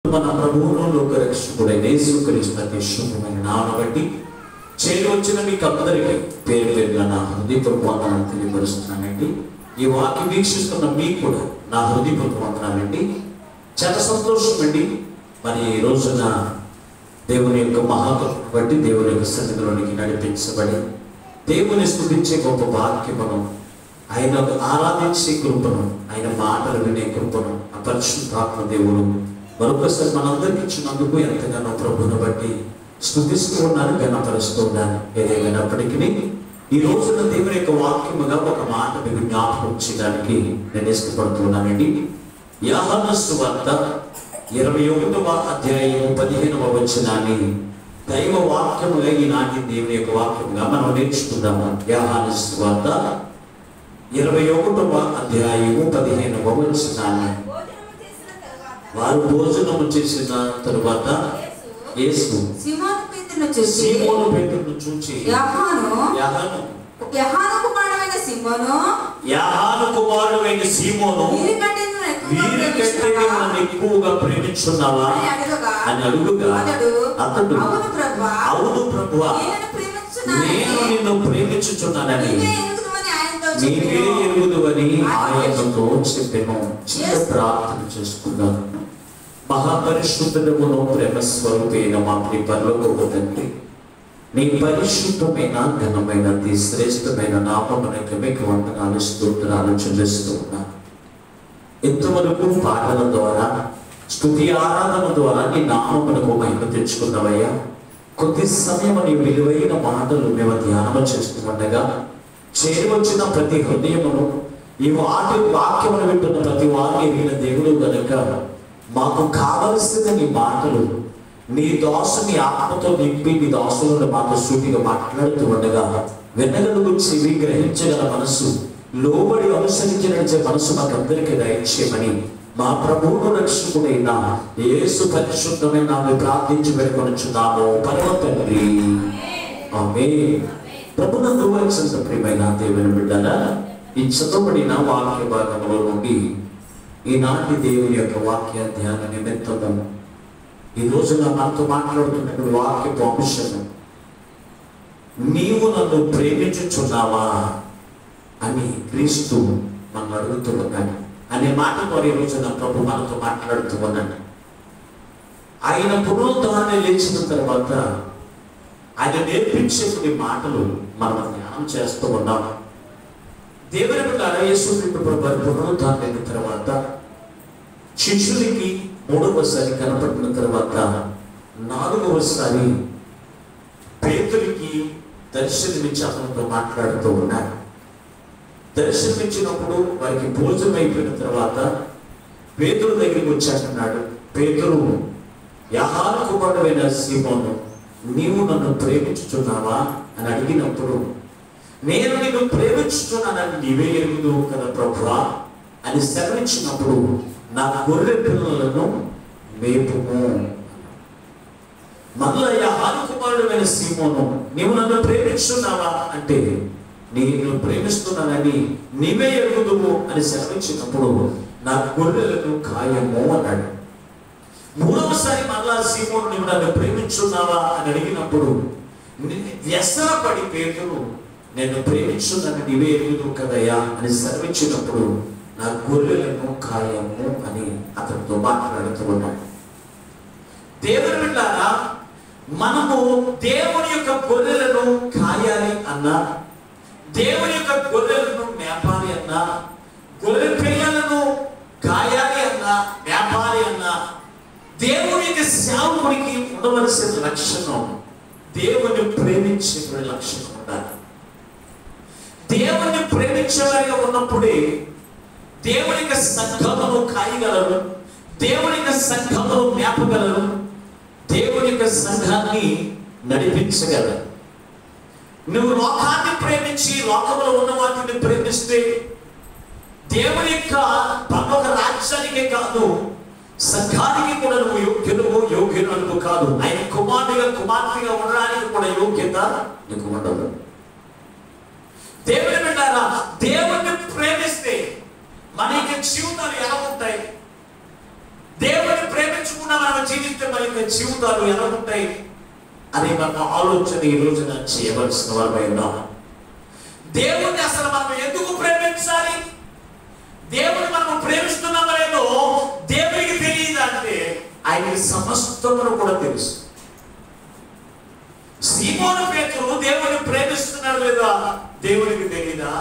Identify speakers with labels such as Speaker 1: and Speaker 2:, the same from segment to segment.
Speaker 1: మన ప్రభువును లోకరక్షకుడైన యేసుక్రీస్తు అతి శుభమైన నామ బట్టి చేరి వచ్చిన మీకు అందరికీ పేరు పేరుగా నా హృదయపూర్వక వందనాలు తెలియపరుస్తున్నానండి ఈ వాక్యం వీక్షిస్తున్న మీకు కూడా నా హృదయపూర్వక వందనాలండి చాలా సంతోషం అండి మరి ఈ రోజున దేవుని యొక్క మహాకృపను బట్టి దేవుని యొక్క సన్నిధిలోనికి నడిపించబడి దేవుని స్థుతించే గొప్ప వాక్యమును ఆయన ఆరాధించే కృపను ఆయన మాటలు వినే కృపను ఆ పరిశుద్ధాత్మ దేవుడు మరొకసారి మనందరికి ఇచ్చినందుకు ఎంతగానో ప్రభుని బట్టి స్థుతిస్తూ ఉన్నాను గణపరుస్తూ ఉన్నాను ఏదేమైనప్పటికీ ఈ రోజున దేవుని యొక్క వాక్యముగా ఒక మాట మీకు జ్ఞాపకం చేయడానికి నేను ఇష్టపడుతున్నానండి యాహన సువార్త ఇరవై ఒకటవ అధ్యాయం పదిహేనవ వచనాన్ని దైవ వాక్యముగా ఈనాటి దేవుని యొక్క వాక్యముగా మనం నేర్చుకుందాము యాహాన సువార్త ఇరవై ఒకటవ అధ్యాయము పదిహేనవ వచనాన్ని
Speaker 2: భోజనము చేసిన తరువాత
Speaker 1: వారు భోజనము చేసిన తరువాత యేసు
Speaker 2: సీమోను పేతురును చూసి
Speaker 1: సీమోను పేతురును చూచి
Speaker 2: యహాను
Speaker 1: యాహాను
Speaker 2: యహాను కుమారుడైన సీమోను
Speaker 1: యాహాను కుమారుడైన సీమోను
Speaker 2: వీరికంటే నువ్వు ఎక్కువగా
Speaker 1: వీరికంటే
Speaker 2: ప్రేమిస్తున్నావా?
Speaker 1: నన్ను ఎక్కువగా ప్రేమించున్నావా
Speaker 2: అని అడుగగా
Speaker 1: అని అడుగుగా
Speaker 2: అతడు
Speaker 1: అతడు
Speaker 2: అవును ప్రభువా
Speaker 1: అవును ప్రభువా
Speaker 2: నేను ప్రేమించున్నానని
Speaker 1: నేను నిన్ను ప్రేమించుచున్నానని
Speaker 2: నీవే ఎరుగుదువని ఆయనతో
Speaker 1: నీవే
Speaker 2: చెప్పెను.
Speaker 1: ఎరుగుదువని ఆయనతో చెప్పాను చిన్న ప్రార్థన చేసుకున్నాను మహాపరిశుద్ధమును ప్రేమ స్వరూపైన మా ప్రియ పరలోకపు తండ్రి నీ పరిశుద్ధమైన ఘనమైన అతి శ్రేష్టమైన నామమునకు మీకు వందనాలు స్తోత్రాలు చెల్లిస్తూ ఉన్నాను ఇంతవరకు పాటల ద్వారా స్తుతి ఆరాధన ద్వారా నీ నామమునకు మహిమ తెచ్చుకున్నవయ్యా కొద్ది సమయం నీ విలువైన మాటలు మేము ధ్యానం చేస్తుండగా చేరి వచ్చిన ప్రతి హృదయమును ఈ వాటి వాక్యమును వింటున్న ప్రతి వారిని విన్న దేవుడు గనుక మాకు కావలసిన నీ మాటలు నీ దాసుని ఆత్మతో నింపి నీ దాసులను మాతో సూటిగా మాట్లాడుతూ ఉండగా వినగలుగు చెవి గ్రహించగల మనసు లోబడి అనుసరించే మనసు మాకందరికీ దయచేయమని మా ప్రభువును రక్షకుడైన యేసు పరిశుద్ధమైన ఆమె ప్రార్థించి పెట్టుకొనిచున్నాము పరమ తండ్రి ఆమె ప్రభునందు వచ్చిన ప్రియమైన దేవుని బిడ్డరా ఈ చదవబడిన వాక్య భాగంలో నుండి ఈనాటి దేవుని యొక్క వాక్య ధ్యాన నిమిత్తము ఈ రోజున మనతో మాట్లాడుతున్నటువంటి వాక్యపు అంశము నీవు నన్ను ప్రేమించుచున్నావా అని క్రీస్తు మనం అడుగుతూ ఉన్నాడు అనే మాట ద్వారా ఈ రోజున ప్రభు మనతో మాట్లాడుతూ ఉన్నాడు ఆయన పునరుద్ధాన్ని లేచిన తర్వాత ఆయన నేర్పించే కొన్ని మాటలు మనం ధ్యానం చేస్తూ ఉన్నాం దేవుని బిడ్డ యేసు ప్రభు పునరుద్ధాన్ని అయిన తర్వాత శిష్యులకి మూడవసారి కనపడిన తర్వాత నాలుగవసారి పేతుడికి దర్శనమిచ్చి అతనితో మాట్లాడుతూ ఉన్నాడు దర్శనమిచ్చినప్పుడు వారికి భోజనం అయిపోయిన తర్వాత పేతురు దగ్గరికి వచ్చాడన్నాడు పేతురు యహాన కుమారుడైన సీమోను నీవు నన్ను ప్రేమించుచున్నావా అని అడిగినప్పుడు నేను నిన్ను ప్రేమించుచున్నానని నీవే ఎరుగుదు కదా ప్రభువా అని సెలవిచ్చినప్పుడు నా గొర్రె పిల్లలను మేపుము మళ్ళా యహాను కుమారుడైన సీమోను నీవు నన్ను ప్రేమిస్తున్నావా అంటే నేను ప్రేమిస్తున్నానని నీవే ఎరుగుదువు అని సెలవిచ్చినప్పుడు నా గొర్రెలను ఖాయము అన్నాడు మూడవసారి మళ్ళా సీమోను నీవు నన్ను ప్రేమించున్నావా అని అడిగినప్పుడు వ్యసనపడి పేతులు నేను ప్రేమించున్నాను నీవే ఎరుగుదు కదయ్యా అని సెలవిచ్చినప్పుడు నా గొర్రెలను ఖాయము అని అతనితో మాట్లాడుతూ ఉన్నాడు దేవుని బిడ్డారా మనము దేవుని యొక్క గొర్రెలను కాయాలి అన్నా దేవుని యొక్క గొర్రెలను మేపాలి అన్నా గొర్రె పిల్లలను కాయాలి అన్నా మేపాలి అన్నా దేవుని యొక్క సేవకుడికి ఉండవలసిన లక్షణం దేవుని ప్రేమించే లక్షణం ఉండాలి దేవుని ప్రేమించేవారిగా ఉన్నప్పుడే దేవుని యొక్క సంఘమును కాయగలరు దేవుని యొక్క సంఘమును మేపగలరు దేవుని యొక్క సంఘాన్ని నడిపించగలరు నువ్వు లోకాన్ని ప్రేమించి లోకంలో ఉన్న వాటిని ప్రేమిస్తే దేవుని యొక్క పరలోక రాజ్యానికే కాదు సంఘానికి కూడా నువ్వు యోగ్యులు యోగ్యులు కాదు ఆయన కుమారుడిగా కుమార్తెగా ఉండడానికి కూడా యోగ్యత నీకు ఉండదు దేవుని బిడ్డారా దేవుణ్ణి ప్రేమిస్తే మన యొక్క జీవితాలు ఎలా ఉంటాయి దేవుని ప్రేమించు ప్రేమించకుండా మనం జీవిస్తే మన యొక్క జీవితాలు ఎలా ఉంటాయి అని మన ఆలోచన ఈ రోజున చేయవలసిన వారమై ఉన్నాం దేవుణ్ణి అసలు మనం ఎందుకు ప్రేమించాలి దేవుని మనం ప్రేమిస్తున్నామో లేదో దేవునికి తెలియదు అంటే ఆయనకి సమస్తమును కూడా తెలుసు సీమోను పేతురు దేవుని ప్రేమిస్తున్నాడు లేదా దేవునికి తెలియదా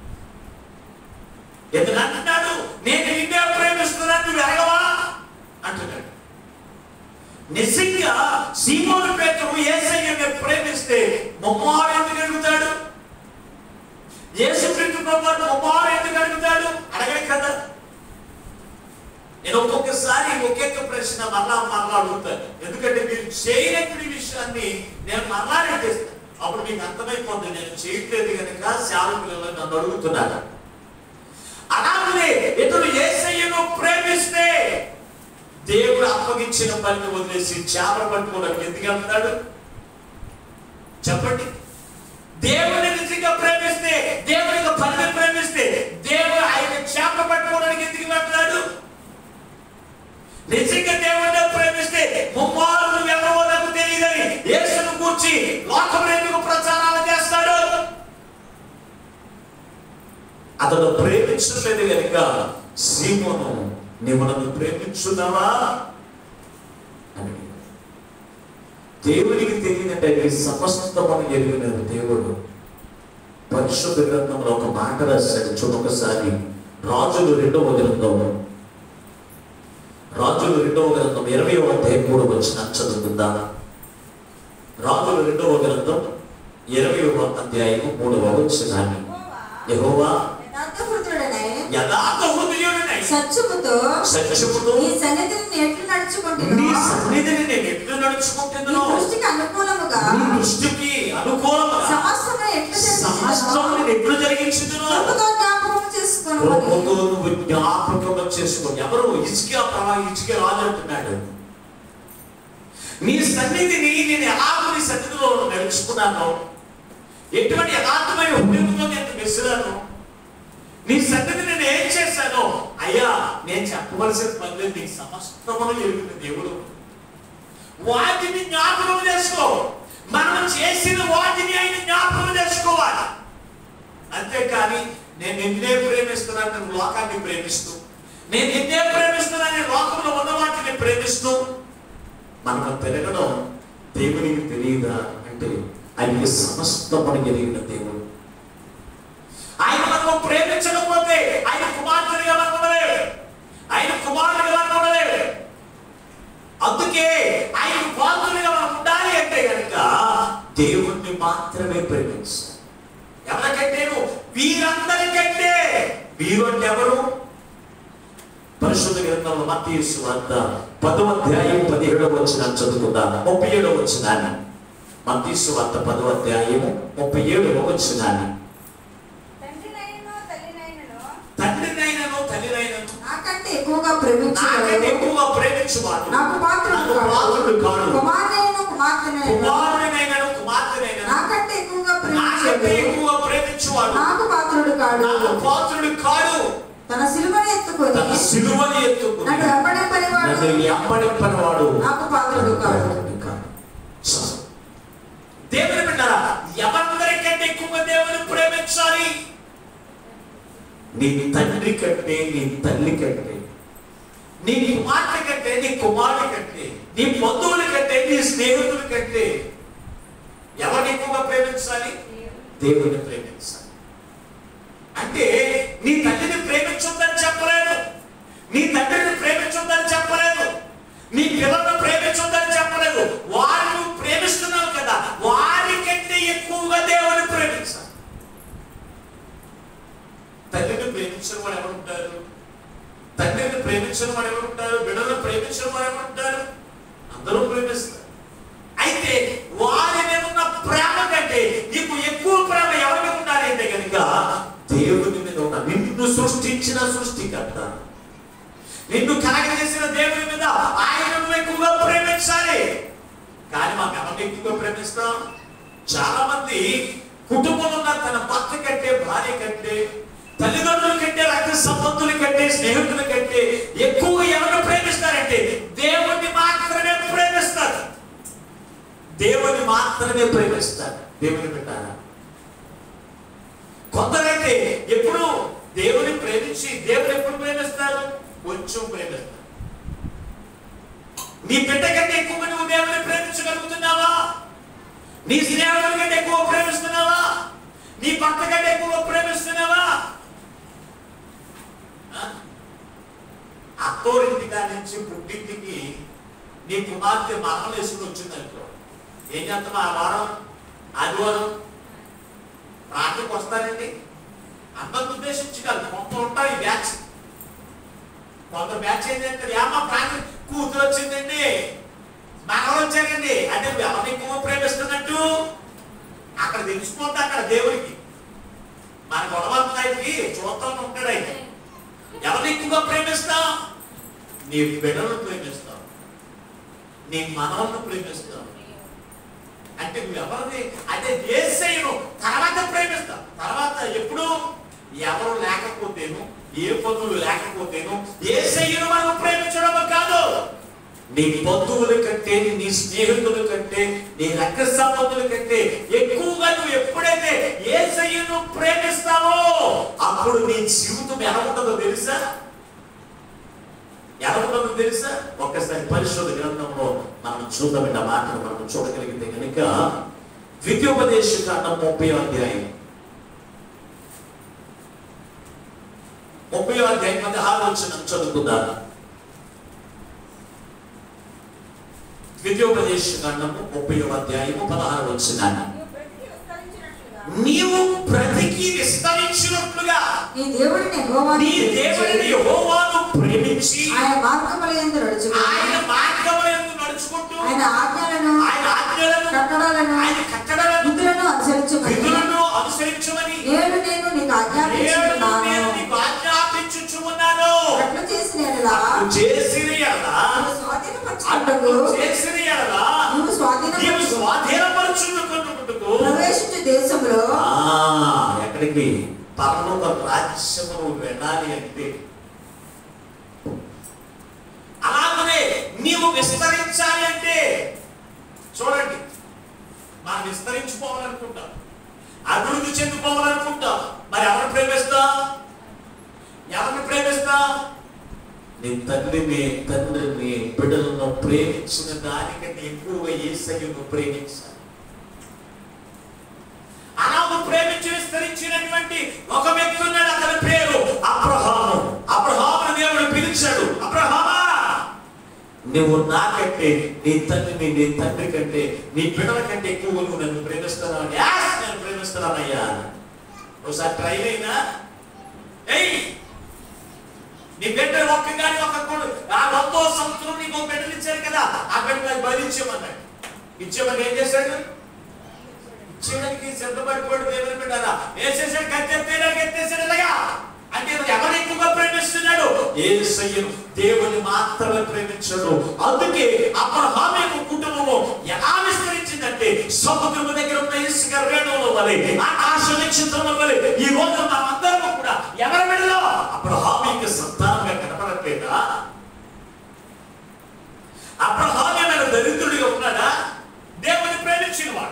Speaker 1: ఎందుకు అంటున్నాడు నేను నిన్నే ప్రేమిస్తున్నాను నువ్వు ఎరగవా అంటున్నాడు నిజంగా సీమోను పేతురు ఏసయ్యని ప్రేమిస్తే మొమ్మాడు ఎందుకు అడుగుతాడు యేసు క్రీస్తు ప్రభువారు మొమ్మాడు ఎందుకు అడుగుతాడు అడగడు కదా నేను ఒక్కొక్కసారి ఒక్కొక్క ప్రశ్న మరలా మరలా అడుగుతాను ఎందుకంటే మీరు చేయనటువంటి విషయాన్ని నేను మరలా అడిగేస్తాను అప్పుడు మీకు అర్థమైపోతుంది నేను చేయట్లేదు కనుక సేవకులలో నన్ను అడుగుతున్నాను అలాగే ఇతడు ఏసయ్యను ప్రేమిస్తే దేవుడు అప్పగించిన పనిని వదిలేసి చేపలు పట్టుకోవడానికి ఎందుకు వెళ్తాడు చెప్పండి దేవుని నిజంగా ప్రేమిస్తే దేవుని యొక్క పనిని ప్రేమిస్తే దేవుడు ఆయన చేపలు పట్టుకోవడానికి ఎందుకు వెళ్తాడు నిజంగా దేవుడిని ప్రేమిస్తే ముమ్మారు ఎవరో నాకు తెలియదని యేసును కూర్చి లోకం ఎందుకు ప్రచారాలు చేస్తాడు అతడు ప్రేమించలేదు కనుక సీమోను నీవు నన్ను ప్రేమించున్నావా అని అడిగాడు. దేవునికి తెలియదంటే సమస్తమని ఎరిగిన దేవుడు పరిశుద్ధ గ్రంథంలో ఒక మాట రాశాడు చూడొకసారి రాజులు రెండవ గ్రంథం రాజులు రెండవ గ్రంథం ఇరవై అధ్యాయం మూడు వచ్చిన చదువుకుందా రాజులు రెండవ గ్రంథం ఇరవై అధ్యాయం మూడవ వచ్చినాన్ని యెహోవా
Speaker 2: యథార్థహృదయుడనై
Speaker 1: యథార్థ హృదయుడినై
Speaker 2: సత్యముతో
Speaker 1: సత్యముతో
Speaker 2: నీ సన్నిధిని నేను ఎట్లు
Speaker 1: నీ
Speaker 2: నడుచుకుంటున్నాను
Speaker 1: సన్నిధిని నేను ఎట్లు
Speaker 2: నీ
Speaker 1: నడుచుకుంటున్నాను
Speaker 2: దృష్టికి అనుకూలముగా
Speaker 1: నీ దృష్టికి అనుకూలంగా
Speaker 2: సమస్తము ఎట్లు
Speaker 1: సమస్తం
Speaker 2: జరిగించును
Speaker 1: నేను ఎట్లు జరిగించుతున్నాను
Speaker 2: కృపతో జ్ఞాపకం చేసుకోను
Speaker 1: కృపతో నువ్వు జ్ఞాపకం చేసుకో ఎవరు ఇసుక ప్రవా ఇసుక రాజు అంటున్నాడు నీ సన్నిధిని నేను ఎలాగో నీ సన్నిధిలో నడుచుకున్నాను ఎటువంటి యథార్థమైన హృదయంతో నేను మెసిలాను నీ సన్నిధి నేను ఏం చేశాను అయ్యా నేను చెప్పవలసిన పని లేదు నీకు సమస్తమును ఎరుగుతుంది దేవుడు వాటిని జ్ఞాపకం చేసుకో మనం చేసిన వాటిని ఆయన జ్ఞాపకం చేసుకోవాలి అంతేకాని నేను నిన్నే ప్రేమిస్తున్నాను నేను లోకాన్ని ప్రేమిస్తూ నేను నిన్నే ప్రేమిస్తున్నాను లోకంలో ఉన్న వాటిని ప్రేమిస్తూ మనం పెరగడం దేవునికి తెలియదా అంటే ఆయనకి సమస్తమని ఎరిగిన దేవుడు ఆయన మనం ప్రేమించకపోతే ఆయన కుమార్తెగా మనం ఉండలేడు ఆయన కుమారుడిగా మనం ఉండలేడు అందుకే ఆయన పాత్రులుగా మనం ఉండాలి అంటే కనుక దేవుణ్ణి మాత్రమే ప్రేమించాలి ఎవరికంటేను వీరందరికంటే వీరు అంటే ఎవరు పరిశుద్ధ గ్రంథంలో మత్తయి సువార్త పదవ అధ్యాయం పదిహేడవ వచ్చిన చదువుకుందాం ముప్పై ఏడవ వచ్చినాన్ని మత్తయి సువార్త పదవ అధ్యాయము ముప్పై ఏడవ వచ్చినాన్ని
Speaker 2: తండ్రినైనను తల్లినైనను
Speaker 1: తండ్రినైనను తల్లినైనను
Speaker 2: నాకంటే ఎక్కువగా
Speaker 1: నాకంటే
Speaker 2: ప్రేమించువాడు
Speaker 1: ఎక్కువగా ప్రేమించువాడు
Speaker 2: నాకు పాత్రుడు
Speaker 1: నాకు పాత్రుడు కాడు
Speaker 2: కుమారుడైన కుమార్తెనైన
Speaker 1: కుమారుడినైనను కుమార్తెనైనను
Speaker 2: నాకంటే ఎక్కువగా
Speaker 1: నాకంటే
Speaker 2: ప్రేమించాడు
Speaker 1: ఎక్కువగా ప్రేమించువాడు
Speaker 2: నాకు పాత్రుడు కాడు
Speaker 1: నాకు పాత్రుడు కాడు
Speaker 2: తన సిలువను ఎత్తుకొని
Speaker 1: తన సిలువని ఎత్తుకుని
Speaker 2: నన్ను వెంబడింపనివాడు
Speaker 1: నన్ను ఎంబడింపనివాడు
Speaker 2: నాకు పాత్రుడు కాడు
Speaker 1: కాదు. సో, దేవుని బిడ్డారా ఎవరందరికంటే ఎక్కువగా దేవుని ప్రేమించాలి నీ తండ్రి కంటే నీ తల్లి కంటే నీ కుమార్తె కంటే నీ కుమారుడి కంటే నీ బంధువుల కంటే నీ స్నేహితుల కంటే ఎవరిని ఎక్కువగా ప్రేమించాలి దేవుని ప్రేమించాలి అంటే నీ తల్లిని ప్రేమించొద్దని చెప్పలేదు నీ తండ్రిని ప్రేమించొద్దని చెప్పలేదు నీ పిల్లలను ప్రేమించొద్దని చెప్పలేదు వారిని నువ్వు ప్రేమిస్తున్నావు కదా వారి కంటే ఎక్కువగా దేవుని ప్రేమించాలి తల్లిని ప్రేమించిన వాడు ఎవరు ఉంటారు తండ్రిని ప్రేమించిన వాడు ఎవరు ఉంటారు బిడ్డలను ప్రేమించిన వాడు ఎవరు ఉంటారు అందరూ ప్రేమిస్తారు అయితే వారి మీద ఉన్న ప్రేమ కంటే నీకు ఎక్కువ ప్రేమ ఎవరి మీద ఉండాలి అంటే కనుక దేవుని మీద ఉన్న నిన్ను సృష్టించిన సృష్టికర్త నిన్ను కలగజేసిన దేవుని మీద ఆయనను ఎక్కువగా ప్రేమించాలి కానీ మాకు ఎవరిని ఎక్కువగా ప్రేమిస్తాం చాలా మంది కుటుంబంలో ఉన్న తన భర్త కంటే భార్య కంటే తల్లిదండ్రుల కంటే రక్త సంబంధుల కంటే స్నేహితుల కంటే ఎక్కువగా ఎవరిని ప్రేమిస్తారంటే దేవుణ్ణి మాత్రమే ప్రేమిస్తారు దేవుని పెట్టారా కొందరైతే ఎప్పుడు దేవుని ప్రేమించి దేవుని ఎప్పుడు ప్రేమిస్తారు కొంచెం ప్రేమిస్తారు నీ బిడ్డ కంటే ఎక్కువ నువ్వు దేవుని ప్రేమించగలుగుతున్నావా నీ స్నేహితుల కంటే ఎక్కువ ప్రేమిస్తున్నావా నీ భర్త కంటే ఎక్కువ ప్రేమిస్తున్నావా ఆ? అత్తోరింటి కాడి నుంచి పుట్టింటికి నీ కుమార్తె మరణం వేసుకుని వచ్చిందనుకో ఏం చేస్తాం ఆ వారం ఆదివారం రాత్రికి వస్తారండి అందరికి ఉద్దేశించి కాదు కొంత ఉంటారు ఈ బ్యాచ్ కొంత బ్యాచ్ ఏంటంటే ఏమా ప్రాణి కూతురు వచ్చిందండి మనవరు వచ్చారండి అంటే నువ్వు ఎవరిని ఎక్కువ ప్రేమిస్తున్నట్టు అక్కడ తెలిసిపోద్ది అక్కడ దేవుడికి మన గొడవకి చూస్తూ ఉంటాడు ఆయన ఎవరిని ఎక్కువగా ప్రేమిస్తావు నీ బిడ్డలను ప్రేమిస్తావు నీ మనవలను ప్రేమిస్తావు అంటే నువ్వు ఎవరిని అంటే ఏసైను తర్వాత ప్రేమిస్తావు తర్వాత ఎప్పుడు ఎవరు లేకపోతేను ఏ పనులు లేకపోతేను ఏసయ్యను మనం ప్రేమించడం కాదు నీ బంధువుల కంటే నీ స్నేహితుల కంటే నీ రక్త సంబంధుల కంటే ఎక్కువగా నువ్వు ఎప్పుడైతే ఏసయ్యను ప్రేమిస్తావో అప్పుడు నీ జీవితం ఎలా ఉంటుందో తెలుసా ఎలా ఉంటుందో తెలుసా ఒక్కసారి పరిశోధన గ్రంథంలో మనం చూద్దామంటే ఆ మాటను మనం చూడగలిగితే కనుక ద్వితీయోపదేశ కాండం ముప్పై అధ్యాయం ముప్పై అధ్యాయం పదహారు వచ్చిన చదువుకుందాం ద్వితీయోపదేశ కాండము ముప్పై అధ్యాయము పదహారు వచ్చిన
Speaker 2: నీవు బ్రతికి విస్తరించినట్లుగా
Speaker 1: నీవు బ్రతికి విస్తరించినట్లుగా
Speaker 2: నీ దేవుడిని యెహోవాను
Speaker 1: నీ దేవుడిని యెహోవాను ప్రేమించి
Speaker 2: ఆయన మార్గముల యందు నడుచుకుని
Speaker 1: ఆయన మార్గములందు నడుచుకుంటూ
Speaker 2: ఆయన ఆజ్ఞలను
Speaker 1: ఆయన ఆజ్ఞలను
Speaker 2: కట్టడలను
Speaker 1: ఆయన కట్టడలను
Speaker 2: విధులను అనుసరించుమని
Speaker 1: విధులను అనుసరించమని
Speaker 2: నేడు నేను నీకు
Speaker 1: నేను
Speaker 2: ఆజ్ఞాపించుకున్నాను
Speaker 1: నేను నీకు ఆజ్ఞాపించుచున్నాను
Speaker 2: అట్లు చేసిన యెడల
Speaker 1: అట్లు చేసిన ఎడల
Speaker 2: నీవు స్వాధీనపరచుకుంటకు
Speaker 1: అట్లు చేసిన ఎడల
Speaker 2: నీవు
Speaker 1: నీవు
Speaker 2: స్వాధీనపరచు
Speaker 1: స్వాధీనపరుచుకుంటుకుంటుకు
Speaker 2: ప్రవేశించు దేశంలో
Speaker 1: ఎక్కడికి పరలోక రాజ్యము నువ్వు వెళ్ళాలి అంటే అలాగనే నీవు విస్తరించాలి అంటే చూడండి మనం విస్తరించుకోవాలనుకుంటాం అభివృద్ధి చెందుకోవాలనుకుంటాం మరి ఎవరు ప్రేమిస్తా ఎవరిని ప్రేమిస్తా నీ తండ్రిని తండ్రిని బిడ్డలను ప్రేమించిన దానికంటే ఎక్కువగా ఏసయ్యను ప్రేమించాలి అలాగ ప్రేమించి విస్తరించినటువంటి ఒక వ్యక్తి ఉన్నాడు అతని పేరు అబ్రహాము అబ్రహామును దేవుడు పిలిచాడు అబ్రహామా నువ్వు నాకంటే నీ తండ్రిని నీ తండ్రి కంటే నీ బిడ్డల కంటే ఎక్కువ నువ్వు నన్ను ప్రేమిస్తున్నావు యాస్ నేను ప్రేమిస్తున్నానయ్యా ఒకసారి ట్రై అయినా ఏయ్ నీ బిడ్డ ఒక్క గాని ఒక కొడు ఆ వందో సంవత్సరం నీకు ఒక బిడ్డలు ఇచ్చారు కదా ఆ బిడ్డ నాకు బలి ఇచ్చేమన్నాడు ఇచ్చేమని ఏం చేశాడు ఇచ్చేయడానికి సిద్ధపడిపోయాడు దేవుని బిడ్డారా ఏం చేశాడు కత్తెత్తేయడానికి ఎత్తేసాడు అలాగా అంటే ఇతను ఎవరిని ఎక్కువగా ప్రేమిస్తున్నాడు ఏసయ్యను దేవుని మాత్రమే ప్రేమించాడు అందుకే అబ్రహాం యొక్క కుటుంబము ఎలా విస్తరించిందంటే సముద్రము దగ్గర ఉన్న ఇసుక రేణువుల వలె ఆకాశ నక్షత్రముల వలె ఈ రోజు మనమందరం కూడా ఎవరి బిడ్డలో అబ్రహాం యొక్క సంతానంగా కనపడట్లేదా అబ్రహాం ఏమైనా దరిద్రుడిగా ఉన్నాడా దేవుని ప్రేమించిన వాడు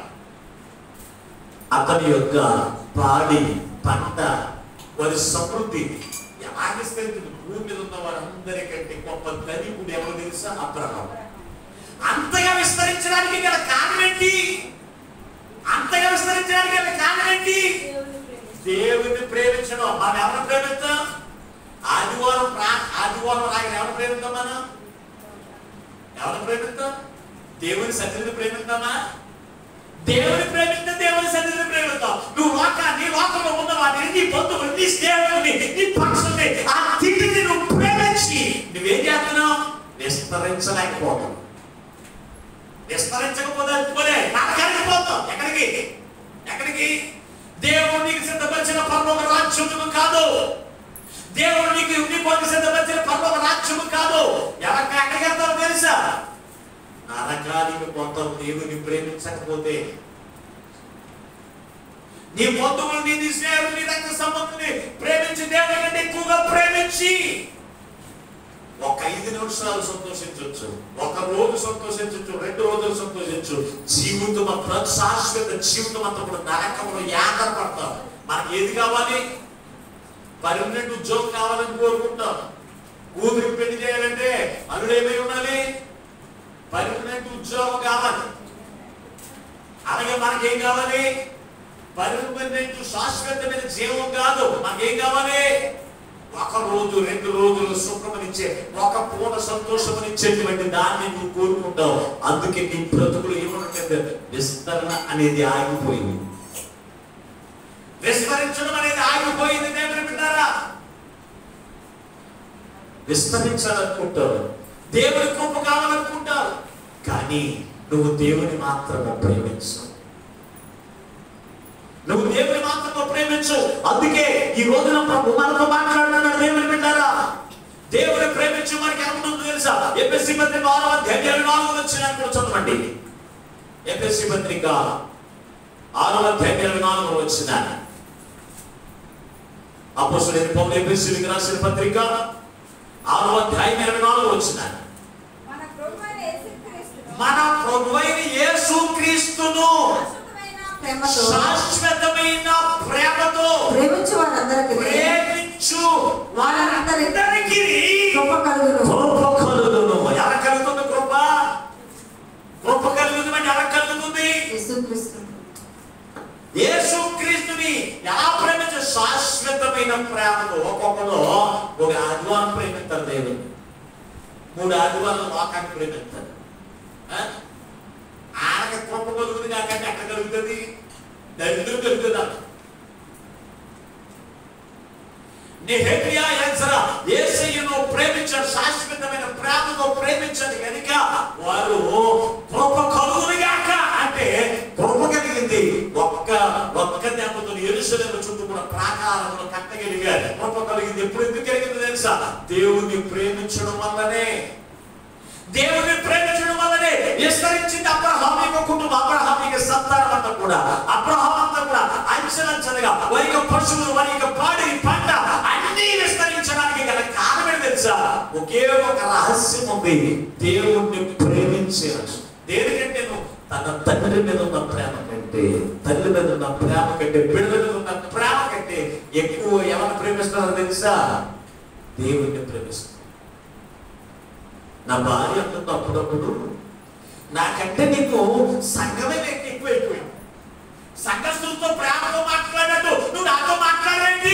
Speaker 1: అతని యొక్క పాడి పంట వారి సమృద్ధి ఎలా విస్తరించింది భూమి మీద ఉన్న వారందరికంటే గొప్ప ధనికుడు ఎవరు తెలుసా అబ్రహం అంతగా విస్తరించడానికి గల కారణం ఏంటి అంతగా విస్తరించడానికి గల కారణం ఏంటి దేవుని ప్రేమించడం మనం ఎవరిని ప్రేమిస్తాం ఆదివారం ప్రా ఆదివారం ఆయన ఎవరు ప్రేమిస్తాం మనం ఎవరిని ప్రేమిస్తాం దేవుని సన్నిధిని ప్రేమిస్తామా దేవుని ప్రేమిస్తే దేవుని సన్నిధిని ప్రేమిస్తాం నువ్వు లోకాన్ని లోకంలో ఉన్న వాటిని నీ బంధువులు నీ స్నేహితుల్ని నీ పక్షుల్ని ఆ తిండిని నువ్వు ప్రేమించి నువ్వేం చేస్తున్నావు విస్తరించలేకపోతావు విస్తరించకపోతే పోలే నరకానికి పోతాం ఎక్కడికి ఎక్కడికి దేవుడు నీకు సిద్ధపరిచిన పరలోక రాజ్యము కాదు దేవుడు నీకు నీ కొరకు సిద్ధపరిచిన పరలోక రాజ్యము కాదు ఎవరికి ఎక్కడికి వెళ్తావో తెలుసా నరకానికి పోతావు దేవుని ప్రేమించకపోతే నీ బంధువుల్ని నీ స్నేహితులు నీ రక్త సంబంధుల్ని ప్రేమించి దేవుని కంటే ఎక్కువగా ప్రేమించి ఒక ఐదు నిమిషాలు సంతోషించవచ్చు ఒక రోజు సంతోషించవచ్చు రెండు రోజులు రోజులు సంతోషించు జీవితం అంతా శాశ్వత జీవితం అంతా కూడా నరకంలో యాతన పడతాం మనకి ఏది కావాలి పర్మనెంట్ ఉద్యోగం కావాలని కోరుకుంటాం కూతురికి పెళ్లి చేయాలంటే అల్లుడు ఏమై ఉండాలి పర్మనెంట్ ఉద్యోగం కావాలి అలాగే మనకేం కావాలి పర్మనెంట్ శాశ్వతమైన జీవం కాదు మనకేం కావాలి ఒక రోజు రెండు రోజులు సుఖమనిచ్చే ఒక పూట సంతోషమనిచ్చేటువంటి దాన్ని నువ్వు కోరుకుంటావు అందుకే నీ బ్రతుకులు ఏమంటే విస్తరణ అనేది ఆగిపోయింది విస్మరించడం అనేది ఆగిపోయింది దేవుని బిడ్డారా విస్తరించాలనుకుంటారు దేవుని కృప కావాలనుకుంటారు కానీ నువ్వు దేవుని మాత్రమే ప్రేమించు నువ్వు దేవుని మాత్రమే ప్రేమించు అందుకే ఈ రోజున ప్రభు మనతో మాట్లాడుతున్నాడు దేవుని బిడ్డారా దేవుని ప్రేమించు మనకి ఏముంటుందో తెలుసా ఎపిఎస్సి పత్రిక ఆరవ అధ్యాయం నాలుగు వచ్చిన కూడా చదవండి ఎపిఎస్సి పత్రిక ఆరవ అధ్యాయం నాలుగు వచ్చిన అపోసరైన పౌలు ఎపిఎస్సికి రాసిన పత్రిక ఆరవ అధ్యాయం ఇరవై నాలుగు వచ్చిన
Speaker 2: మన ప్రభువైన యేసుక్రీస్తును
Speaker 1: మన ప్రభువైన యేసు క్రీస్తును
Speaker 2: శాశ్వతమైన ప్రేమతో
Speaker 1: శాశ్వతమైన ప్రేమతో
Speaker 2: ప్రేమించు వారందరికీ
Speaker 1: ప్రేమించు వారందరికీ
Speaker 2: కృప కలుగును
Speaker 1: కృప కలుగును ఎలా కలుగుతుంది కృప కృప కలుగుతుంది అంటే ఎలా కలుగుతుంది
Speaker 2: యేసుక్రీస్తు
Speaker 1: యేసు క్రీస్తుని ఎలా ప్రేమించే శాశ్వతమైన ప్రేమతో ఒక్కొక్కరు ఒక ఆదివారం ప్రేమిస్తారు దేవుని మూడు ఆదివారాలు లోకాన్ని ప్రేమిస్తారు ఆ? ఆడక కృప కలుగుతుంది కాకంటే ఎక్కడ కలుగుతుంది దరిద్రం కలుగుతుందా నెహెమియా ఎజ్రా యేసయ్యను ప్రేమించారు శాశ్వతమైన ప్రేమతో ప్రేమించండి కనుక వారు కృప కలుగునుగాక అంటే కృప కలిగింది ఒక్క ఒక్క దెబ్బతో ఎరుసలేము చుట్టూ కూడా ప్రాకారములు కట్టగలిగారు కృప కలిగింది ఎప్పుడు ఎందుకు కలిగింది తెలుసా దేవుణ్ణి ప్రేమించడం వల్లనే దేవుని ప్రేమించడం వల్లనే విస్తరించింది అబ్రహాం యొక్క కుటుంబం అబ్రహాం యొక్క సంతానం అంతా కూడా అబ్రహాం అంతా కూడా అంచలంచలుగా వారి యొక్క పశువులు వారి యొక్క పాడి పంట అన్ని విస్తరించడానికి గల కారణం ఏంటి తెలుసా ఒకే ఒక రహస్యం ఉంది దేవుణ్ణి ప్రేమించే రహస్యం. దేనికంటే నువ్వు తన తండ్రి మీద ఉన్న ప్రేమ కంటే తల్లి మీద ఉన్న ప్రేమ కంటే బిడ్డల మీద ఉన్న ప్రేమ కంటే ఎక్కువ ఎవరిని ప్రేమిస్తున్నారో తెలుసా దేవుణ్ణి ప్రేమిస్తున్నారు నా భార్య అంటుంది అప్పుడప్పుడు నాకంటే నీకు సంఘమే నీకు ఎక్కువైపోయింది సంఘస్థులతో ప్రేమతో మాట్లాడినట్టు నువ్వు నాతో మాట్లాడండి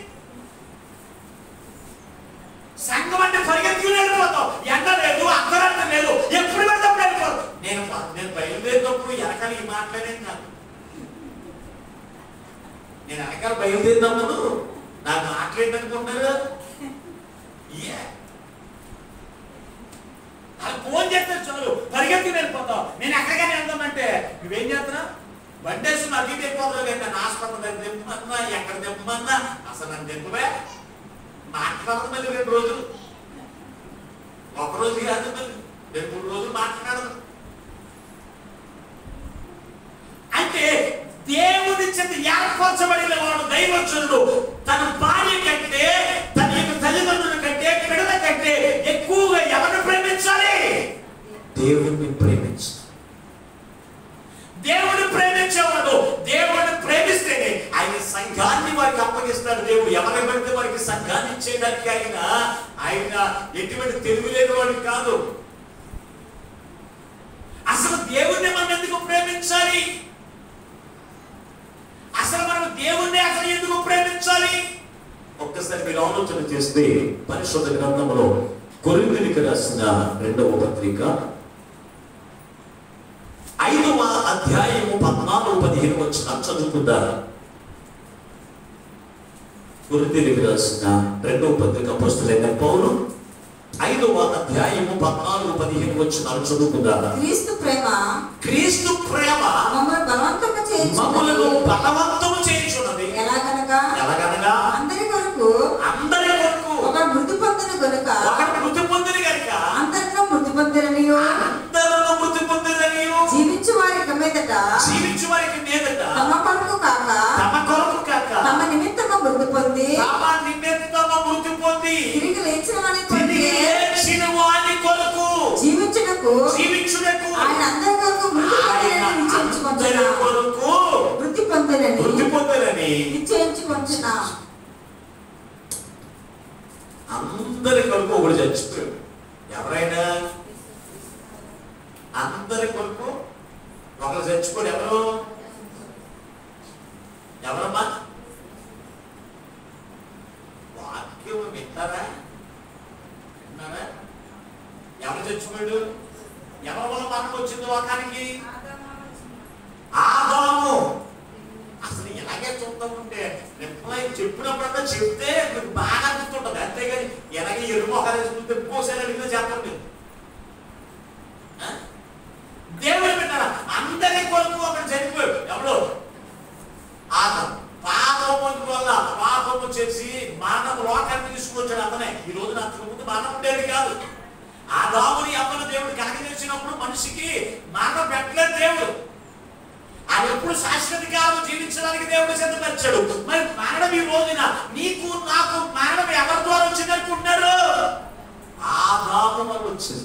Speaker 1: సంఘం అంటే పరిగెత్తుకుని వెళ్ళిపోతావు ఎండ లేదు అర్ధరాత్రి లేదు ఎప్పుడు పెడతావు వెళ్ళిపోతావు నేను నేను బయలుదేరినప్పుడు వెనకాల ఈ మాట్లాడేది నాకు నేను వెనకాల బయలుదేరినప్పుడు నాకు మాట్లాడనుకుంటున్నారు ఏ అది ఫోన్ చేస్తే చాలు పరిగెత్తి వెళ్ళిపోతావు నేను ఎక్కడికైనా వెళ్దామంటే నువ్వేం చేస్తున్నా బండేసి అటు ఇటు వెళ్ళిపోతావు కానీ నన్ను హాస్పిటల్ దగ్గర దింపమన్నా ఎక్కడ దింపమన్నా అసలు నన్ను దింపవే మాట్లాడదు మళ్ళీ రెండు రోజులు ఒక రోజు కాదు మళ్ళీ రెండు మూడు రోజులు మాట్లాడదు అంటే దేవుని చేత ఏర్పరచబడిన వాడు దైవజనుడు తన భార్య కంటే తన యొక్క తల్లిదండ్రుల కంటే పిల్లల కంటే ఎక్కువగా ఎవరిని ప్రేమించాలి దేవుణ్ణి ప్రేమించాలి దేవుని ప్రేమించేవాడు దేవుడిని ప్రేమిస్తేనే ఆయన సంఘాన్ని వారికి అప్పగిస్తాడు దేవుడు ఎవరి పడితే వారికి సంఘాన్ని ఇచ్చేయడానికి ఆయన ఆయన ఎటువంటి తెలివి లేని వాడు కాదు అసలు దేవుణ్ణి మనం ఎందుకు ప్రేమించాలి అసలు మనం దేవుణ్ణి అసలు ఎందుకు ప్రేమించాలి ఒక్కసారి మీరు ఆలోచన చేస్తే పరిశుద్ధ గ్రంథంలో కొరింథీయులకు రాసిన రెండవ పత్రిక ఐదవ అధ్యాయము పద్నాలుగు పదిహేను వచ్చిన చదువుకుందారు కొరింథీయులకు రాసిన రెండవ పత్రిక పుస్తకమైన పౌలు ఐదవ అధ్యాయము పద్నాలుగు పదిహేను వచ్చిన చదువుకుందారు
Speaker 2: క్రీస్తు ప్రేమ
Speaker 1: క్రీస్తు ప్రేమ
Speaker 2: మమ్మల్ని బలవంతంగా
Speaker 1: మమ్మలను
Speaker 2: చేయించున్నది
Speaker 1: బలవంతము చేయించున్నది
Speaker 2: ఎలాగనగా
Speaker 1: ఎలాగనగా
Speaker 2: అందరి కొరకు
Speaker 1: అందరి కొరకు
Speaker 2: ఒక మృతి పొందిన గనుక
Speaker 1: ఒక మృతి పొందిన కనుక
Speaker 2: అందరిలో మృతి పొందిననియు
Speaker 1: అందరూ మృతి పొందినని
Speaker 2: జీవించు వారి మీదట
Speaker 1: జీవించు వారికి మీదట
Speaker 2: తమ కొరకు కాక
Speaker 1: తమ కొరకు కాక
Speaker 2: తమ నిమిత్తము మృతి పొంది
Speaker 1: తమ నిమిత్తము మృతి పొంది
Speaker 2: తిరిగి లేచిన వాని
Speaker 1: తిరిగి
Speaker 2: కొరకే
Speaker 1: లేచిన వాని కొరకు
Speaker 2: జీవించుటకు
Speaker 1: జీవించుటకు
Speaker 2: ఆయన అందరి
Speaker 1: అందరి కొరకు
Speaker 2: వృద్ధి పొందనని
Speaker 1: వృద్ధి పొందాలని
Speaker 2: నిశ్చయించుకుంటున్నా
Speaker 1: అందరి కొరకు ఒకడు చచ్చిపోయాడు ఎవరైనా అందరి కొరకు ఒకరు చచ్చిపోడు ఎవరు ఎవరమ్మా వాక్యం వింటారా విన్నారా ఎవరు చచ్చిపోయాడు ఎవరి వల్ల మరణం వచ్చింది లోకానికి ఆదాము అసలు ఇలాగే చూద్దా ఉంటే రిప్లై చెప్పినప్పుడన్నా చెప్తే మీకు బాగా గుర్తుంటది అంతేగాని ఎలాగే ఎరుపు ఒక చూస్తే ఇంకోసారి అడిగినా చెప్పండి ఆ? దేవుడు పెట్టారా అందరి కొరకు ఒకడు చనిపోయాడు ఎవడు ఆదం పాపము వల్ల పాపము చేసి మానవ లోకాన్ని తీసుకొచ్చాడు అతనే ఈ రోజు అంతకు ముందు మానవ ఉండేది కాదు ఆ దాముని అమ్మను దేవుడు కలగజేసినప్పుడు మనిషికి మానవ పెట్టలేదు దేవుడు అది ఎప్పుడు శాశ్వత కాలం జీవించడానికి దేవుడు సిద్ధపరిచాడు మరి మరణం ఈ రోజున నీకు నాకు మరణం ఎవరి ద్వారా వచ్చింది అనుకుంటున్నారు ఆ దాము వల్ల వచ్చింది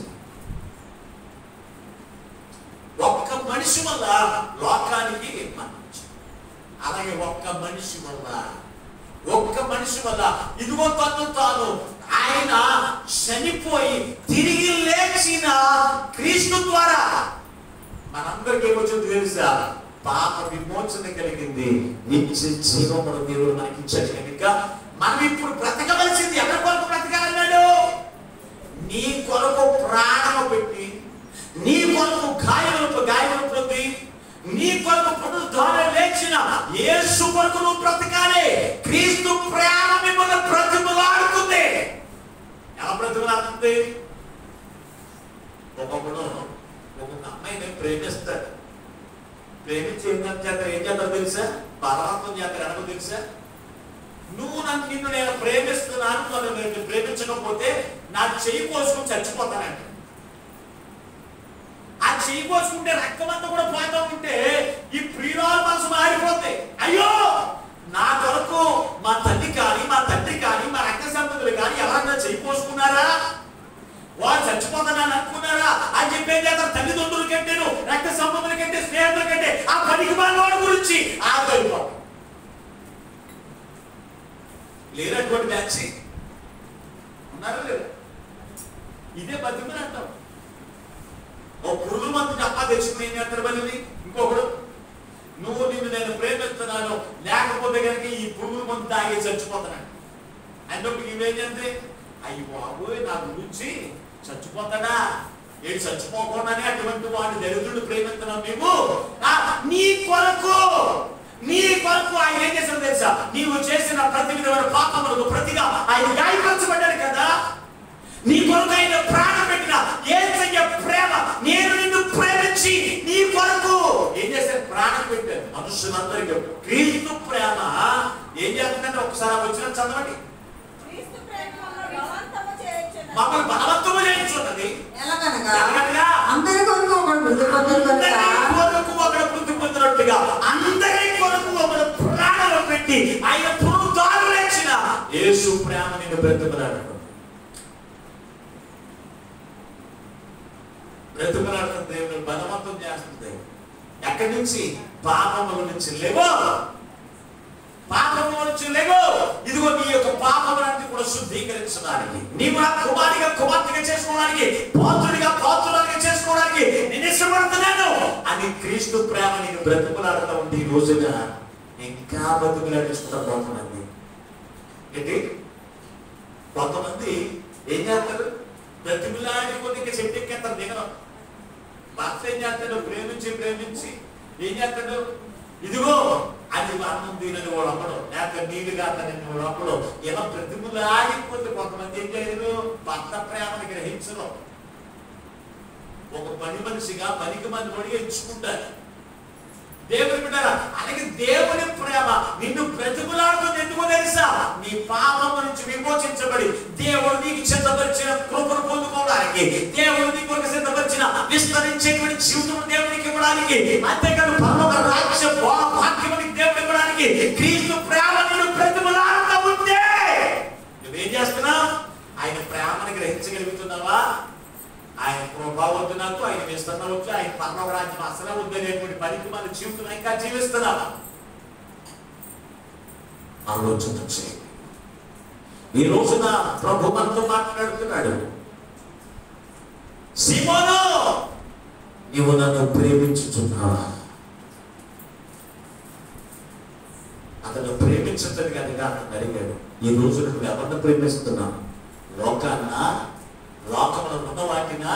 Speaker 1: ఒక్క మనిషి వల్ల లోకానికి మరణం వచ్చింది. అలాగే ఒక్క మనిషి వల్ల ఒక్క మనిషి వల్ల ఇదిగో తను తాను ఆయన చనిపోయి తిరిగి లేచిన క్రీస్తు ద్వారా మనందరికీ ఏమొచ్చింది తెలుసా పాప విమోచన కలిగింది నిత్య జీవమును దేవుడు మనకి ఇచ్చాడు కనుక మనం ఇప్పుడు బ్రతకవలసింది ఎవరి కొరకు బ్రతకాలన్నాడు నీ కొరకు ప్రాణము పెట్టి నీ కొరకు గాయములు గాయములు పొంది నీ కొరకు పునరుద్ధారణ లేచిన యేసు కొరకు నువ్వు బ్రతకాలి క్రీస్తు ప్రేమ మిమ్మల్ని బ్రతిమలాడుతుంది ఎలా బ్రతిమలాడుతుంది ఒక్కొక్కడు ఒక్కొక్క అమ్మాయిని ప్రేమిస్తాడు ప్రేమించి ఏం చేస్తారు ఏం చేస్తారు తెలుసా బలవంతం చేస్తారు ఎనక తెలుసా నువ్వు నన్ను నిన్ను నేను ప్రేమిస్తున్నాను నన్ను నేను ప్రేమించకపోతే నా చెయ్యి కోసుకుని చచ్చిపోతానంట ఆ చెయ్యి కోసుకుంటే రక్తం అంతా కూడా పోతా ఉంటే ఈ ప్రియురాలు మనసు మారిపోతాయి అయ్యో నా కొరకు మా తల్లి కానీ మా తండ్రి కానీ మా రక్త సంబంధులు కానీ ఎవరన్నా చెయ్యి కోసుకున్నారా వాడు చచ్చిపోతానని అనుకున్నారా అని చెప్పేం చేస్తారు తల్లిదండ్రుల కంటేను రక్త సంబంధుల కంటే స్నేహితుల కంటే ఆ పనికి వాడి గురించి ఆదరిపోతాం లేనటువంటి బ్యాచ్ ఉన్నారా లేదా ఇదే బతిమని అంటాం ఓ పురుగు మంది డబ్బా తెచ్చుకుని ఏం చేస్తారు బలిని ఇంకొకడు నువ్వు నిన్ను నేను ప్రేమిస్తున్నాను లేకపోతే కనుక ఈ పురుగుల మందు తాగి చచ్చిపోతానండి అన్నప్పుడు ఇవేం చేస్తే అయ్యి బాబోయ్ నా గురించి చచ్చిపోతాడా ఏడు చచ్చిపోకుండానే అటువంటి వాడిని దరిద్రుడు ప్రేమిస్తున్నాం మేము ఆ, నీ కొరకు నీ కొరకు ఆయన ఏం చేశాడు తెలుసా నీవు చేసిన ప్రతి విధమైన పాపములకు ప్రతిగా ఆయన గాయపరచబడ్డాడు కదా నీ కొరకు ఆయన ప్రాణం పెట్టిన ఏసయ్య ప్రేమ నేను నిన్ను ప్రేమించి నీ కొరకు ఏం చేశారు ప్రాణం పెట్టారు మనుషులందరికీ క్రీస్తు ప్రేమ ఏం చేస్తుందంటే ఒకసారి వచ్చిన చదవండి
Speaker 2: క్రీస్తు ప్రేమ మమ్మల్ని బలవంతము చేయుచున్నది.
Speaker 1: మమ్మల్ని బలవంతము చేయించున్నది
Speaker 2: ఎలాగనగా
Speaker 1: ఎలాగనగా?
Speaker 2: అందరి కొరకు ఒకడు వృద్ధి పొందును కనుక
Speaker 1: అందరి కొరకు ఒకడు వృద్ధి పొందినట్టుగా అందరి కొరకు ఒకడు ప్రాణాలు పెట్టి ఆయన పునరుద్ధారం లేచిన యేసు ప్రేమ నిన్ను బ్రతుకున్నాడు బ్రతుకులాడటం దేవుని బలవంతం చేస్తుంది ఎక్కడి నుంచి పాపముల నుంచి లేవో పాపము నుంచి లేవో ఇదిగో నీ యొక్క పాపములన్నీ కూడా శుద్ధీకరించడానికి నీవు నా కుమారిగా కుమార్తెగా చేసుకోవడానికి పాత్రుడిగా పాత్రురాలుగా చేసుకోవడానికి నేను ఇష్టపడుతున్నాను అని క్రీస్తు ప్రేమ నేను బ్రతుకులాడుతూ ఉంది ఈ రోజున ఇంకా బ్రతుకులాడించుకుంటా పోతున్నది ఏంటి కొంతమంది ఏం చేస్తారు బ్రతికులాడి కొద్ది ఇంకా చెట్టు ఎక్కేస్తారు దిగడం భర్త ఏం చేస్తాడు ప్రేమించి ప్రేమించి ఏం చేస్తాడు ఇదిగో అది అన్నం దీనిని వాడు అమ్మడం లేక నీళ్ళు కాదని వాడు అమ్మడం ఇలా బ్రతికులాడిపోతే కొంతమంది ఏం చేయరు భర్త ప్రేమను గ్రహించరు ఒక పని మనిషిగా పనికి మంది పడి ఎంచుకుంటారు దేవుని బిడ్డారా అలాగే దేవుని ప్రేమ నిన్ను బ్రతుకులాడుతుంది ఎందుకో తెలుసా నీ పాపము నుంచి విమోచించబడి దేవుడు నీకు సిద్ధపరిచిన కృపను పొందుకోవడానికి దేవుడు నీకు ఒక సిద్ధపరిచిన విస్తరించేటువంటి జీవితం దేవునికి ఇవ్వడానికి అంతేకాదు పరలోక రాజ్య భా- భాగ్యమునికి దేవుడు ఇవ్వడానికి క్రీస్తు ప్రేమ నిన్ను బ్రతుకులాడుతూ ఉంటే నువ్వేం చేస్తున్నావు ఆయన ప్రేమను గ్రహించగలుగుతున్నావా ఆయన కృప రూపాయి వద్దు నాకు ఆయన వేస్తున్న వద్దు ఆయన పర్లోక రాజ్యం అసలే వద్దు అనేటువంటి పనికి మన జీవితం ఇంకా జీవిస్తున్నా ఆలోచన చేయండి ఈ రోజున ప్రభు మనతో మాట్లాడుతున్నాడు సిమోను నీవు నన్ను ప్రేమించుచున్నావా అతను ప్రేమించటం కనుక అతను అడిగాడు ఈ రోజు నువ్వు ఎవరిని ప్రేమిస్తున్నావు లోకాన్న లోకంలో ఉన్న వాటినా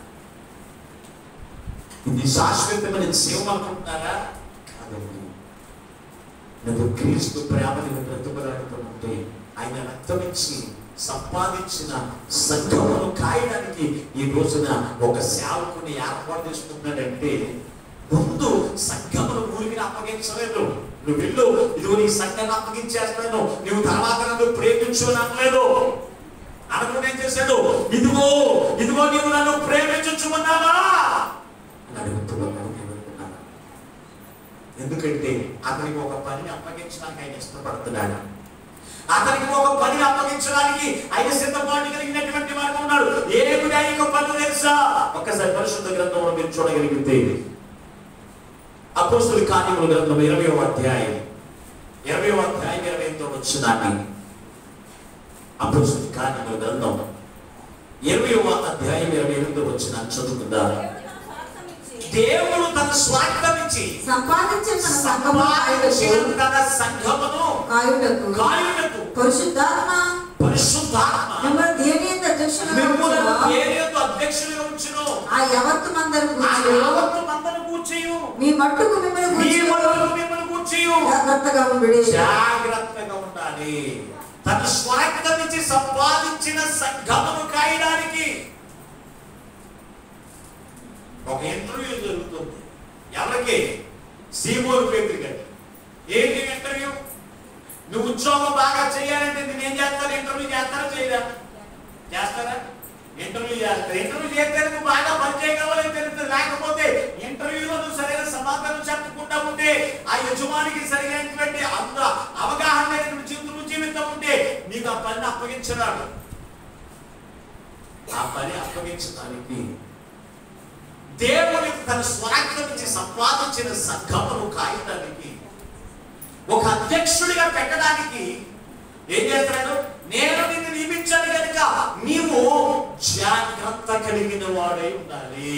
Speaker 1: ఇది శాశ్వతమైన జీవం అనుకుంటున్నారా కాదండి నువ్వు క్రీస్తు ప్రేమని బ్రతుకులాడుతుంటే ఆయన రక్తమిచ్చి సంపాదించిన సంఘమును కాయడానికి ఈ రోజున ఒక సేవకుని ఏర్పాటు చేసుకుంటున్నాడంటే ముందు సంఘమును ఊరికి అప్పగించలేదు నువ్వు వెళ్ళు ఇదిగో నీ సంఘాన్ని అప్పగించేస్తాను నువ్వు తర్వాత నన్ను ప్రేమించు అని అనలేదు అనుకుని ఏం చేశాడు ఇదిగో ఇదిగో నీవు నన్ను ప్రేమించుచున్నావా అని అడుగుతున్నాను నేను అనుకున్నాను ఎందుకంటే అతనికి ఒక పనిని అప్పగించడానికి ఆయన ఇష్టపడుతున్నాడు అతనికి ఒక పనిని అప్పగించడానికి ఆయన సిద్ధపాటు కలిగినటువంటి వాడు ఉన్నాడు ఏమిటి ఆయన పని తెలుసా ఒక్కసారి పరిశుద్ధ గ్రంథంలో మీరు చూడగలిగితే అపోస్తుల కార్యముల గ్రంథం ఇరవై అధ్యాయం ఇరవై అధ్యాయం ఇరవై ఎనిమిదో వచ్చినాన్ని అపోస్తుల కార్యముల గ్రంథం ఇరవై అధ్యాయం ఇరవై ఎనిమిదో వచ్చిన చదువుకుందా
Speaker 2: దేవుడు తన స్వార్థం ఇచ్చి
Speaker 1: దేవుడు తన స్వార్థమిచ్చి
Speaker 2: సంపాదించిన తన సంఘము
Speaker 1: సంపాదించిన
Speaker 2: కాయుటకు
Speaker 1: తన సంఘమును
Speaker 2: కాయుటకు
Speaker 1: కాయుటకు
Speaker 2: పరిశుద్ధాత్మ
Speaker 1: పరిశుద్ధాత్మ
Speaker 2: మిమ్మల్ని దేని యొక్క అధ్యక్షులుగా
Speaker 1: మిమ్మల్ని
Speaker 2: ఉంచును,
Speaker 1: ఏరియతో అధ్యక్షులుగా ఉంచును
Speaker 2: ఆ యావత్తు మందరు
Speaker 1: ఆ
Speaker 2: కూర్చుని
Speaker 1: యావత్తు మందను కూర్చేయు
Speaker 2: మీ మట్టుకు మిమ్మల్ని
Speaker 1: మీ
Speaker 2: కూర్చుని
Speaker 1: వరకు మిమ్మల్ని కూర్చేయు
Speaker 2: జాగ్రత్తగా ఉండుడి
Speaker 1: జాగ్రత్తగా ఉండాలి తన స్వార్థం నుంచి సంపాదించిన సంఘమును కాయడానికి ఒక ఇంటర్వ్యూ జరుగుతుంది ఎవరికి సీమోరు పేరు గారి ఏంటి ఇంటర్వ్యూ నువ్వు ఉద్యోగం బాగా చేయాలంటే నేను ఏం చేస్తాను ఇంటర్వ్యూ చేస్తారా చేయరా చేస్తారా ఇంటర్వ్యూ చేస్తారు ఇంటర్వ్యూ చేస్తే నువ్వు బాగా పని చేయగలవని తెలుస్తుంది లేకపోతే ఇంటర్వ్యూలో నువ్వు సరైన సమాధానం చెప్పకుండా ఉంటే ఆ యజమానికి సరైనటువంటి అంద అవగాహన లేనటువంటి జీవితం జీవితం ఉంటే నీకు ఆ పని అప్పగించరాడు ఆ పని అప్పగించడానికి దేవుని తన స్వార్థం నుంచి సంపాదించిన సంఘమును కాయడానికి ఒక అధ్యక్షుడిగా పెట్టడానికి ఏం చేస్తున్నాడు నేను నిన్ను నియమించాను కనుక నీవు జాగ్రత్త కలిగిన వాడై ఉండాలి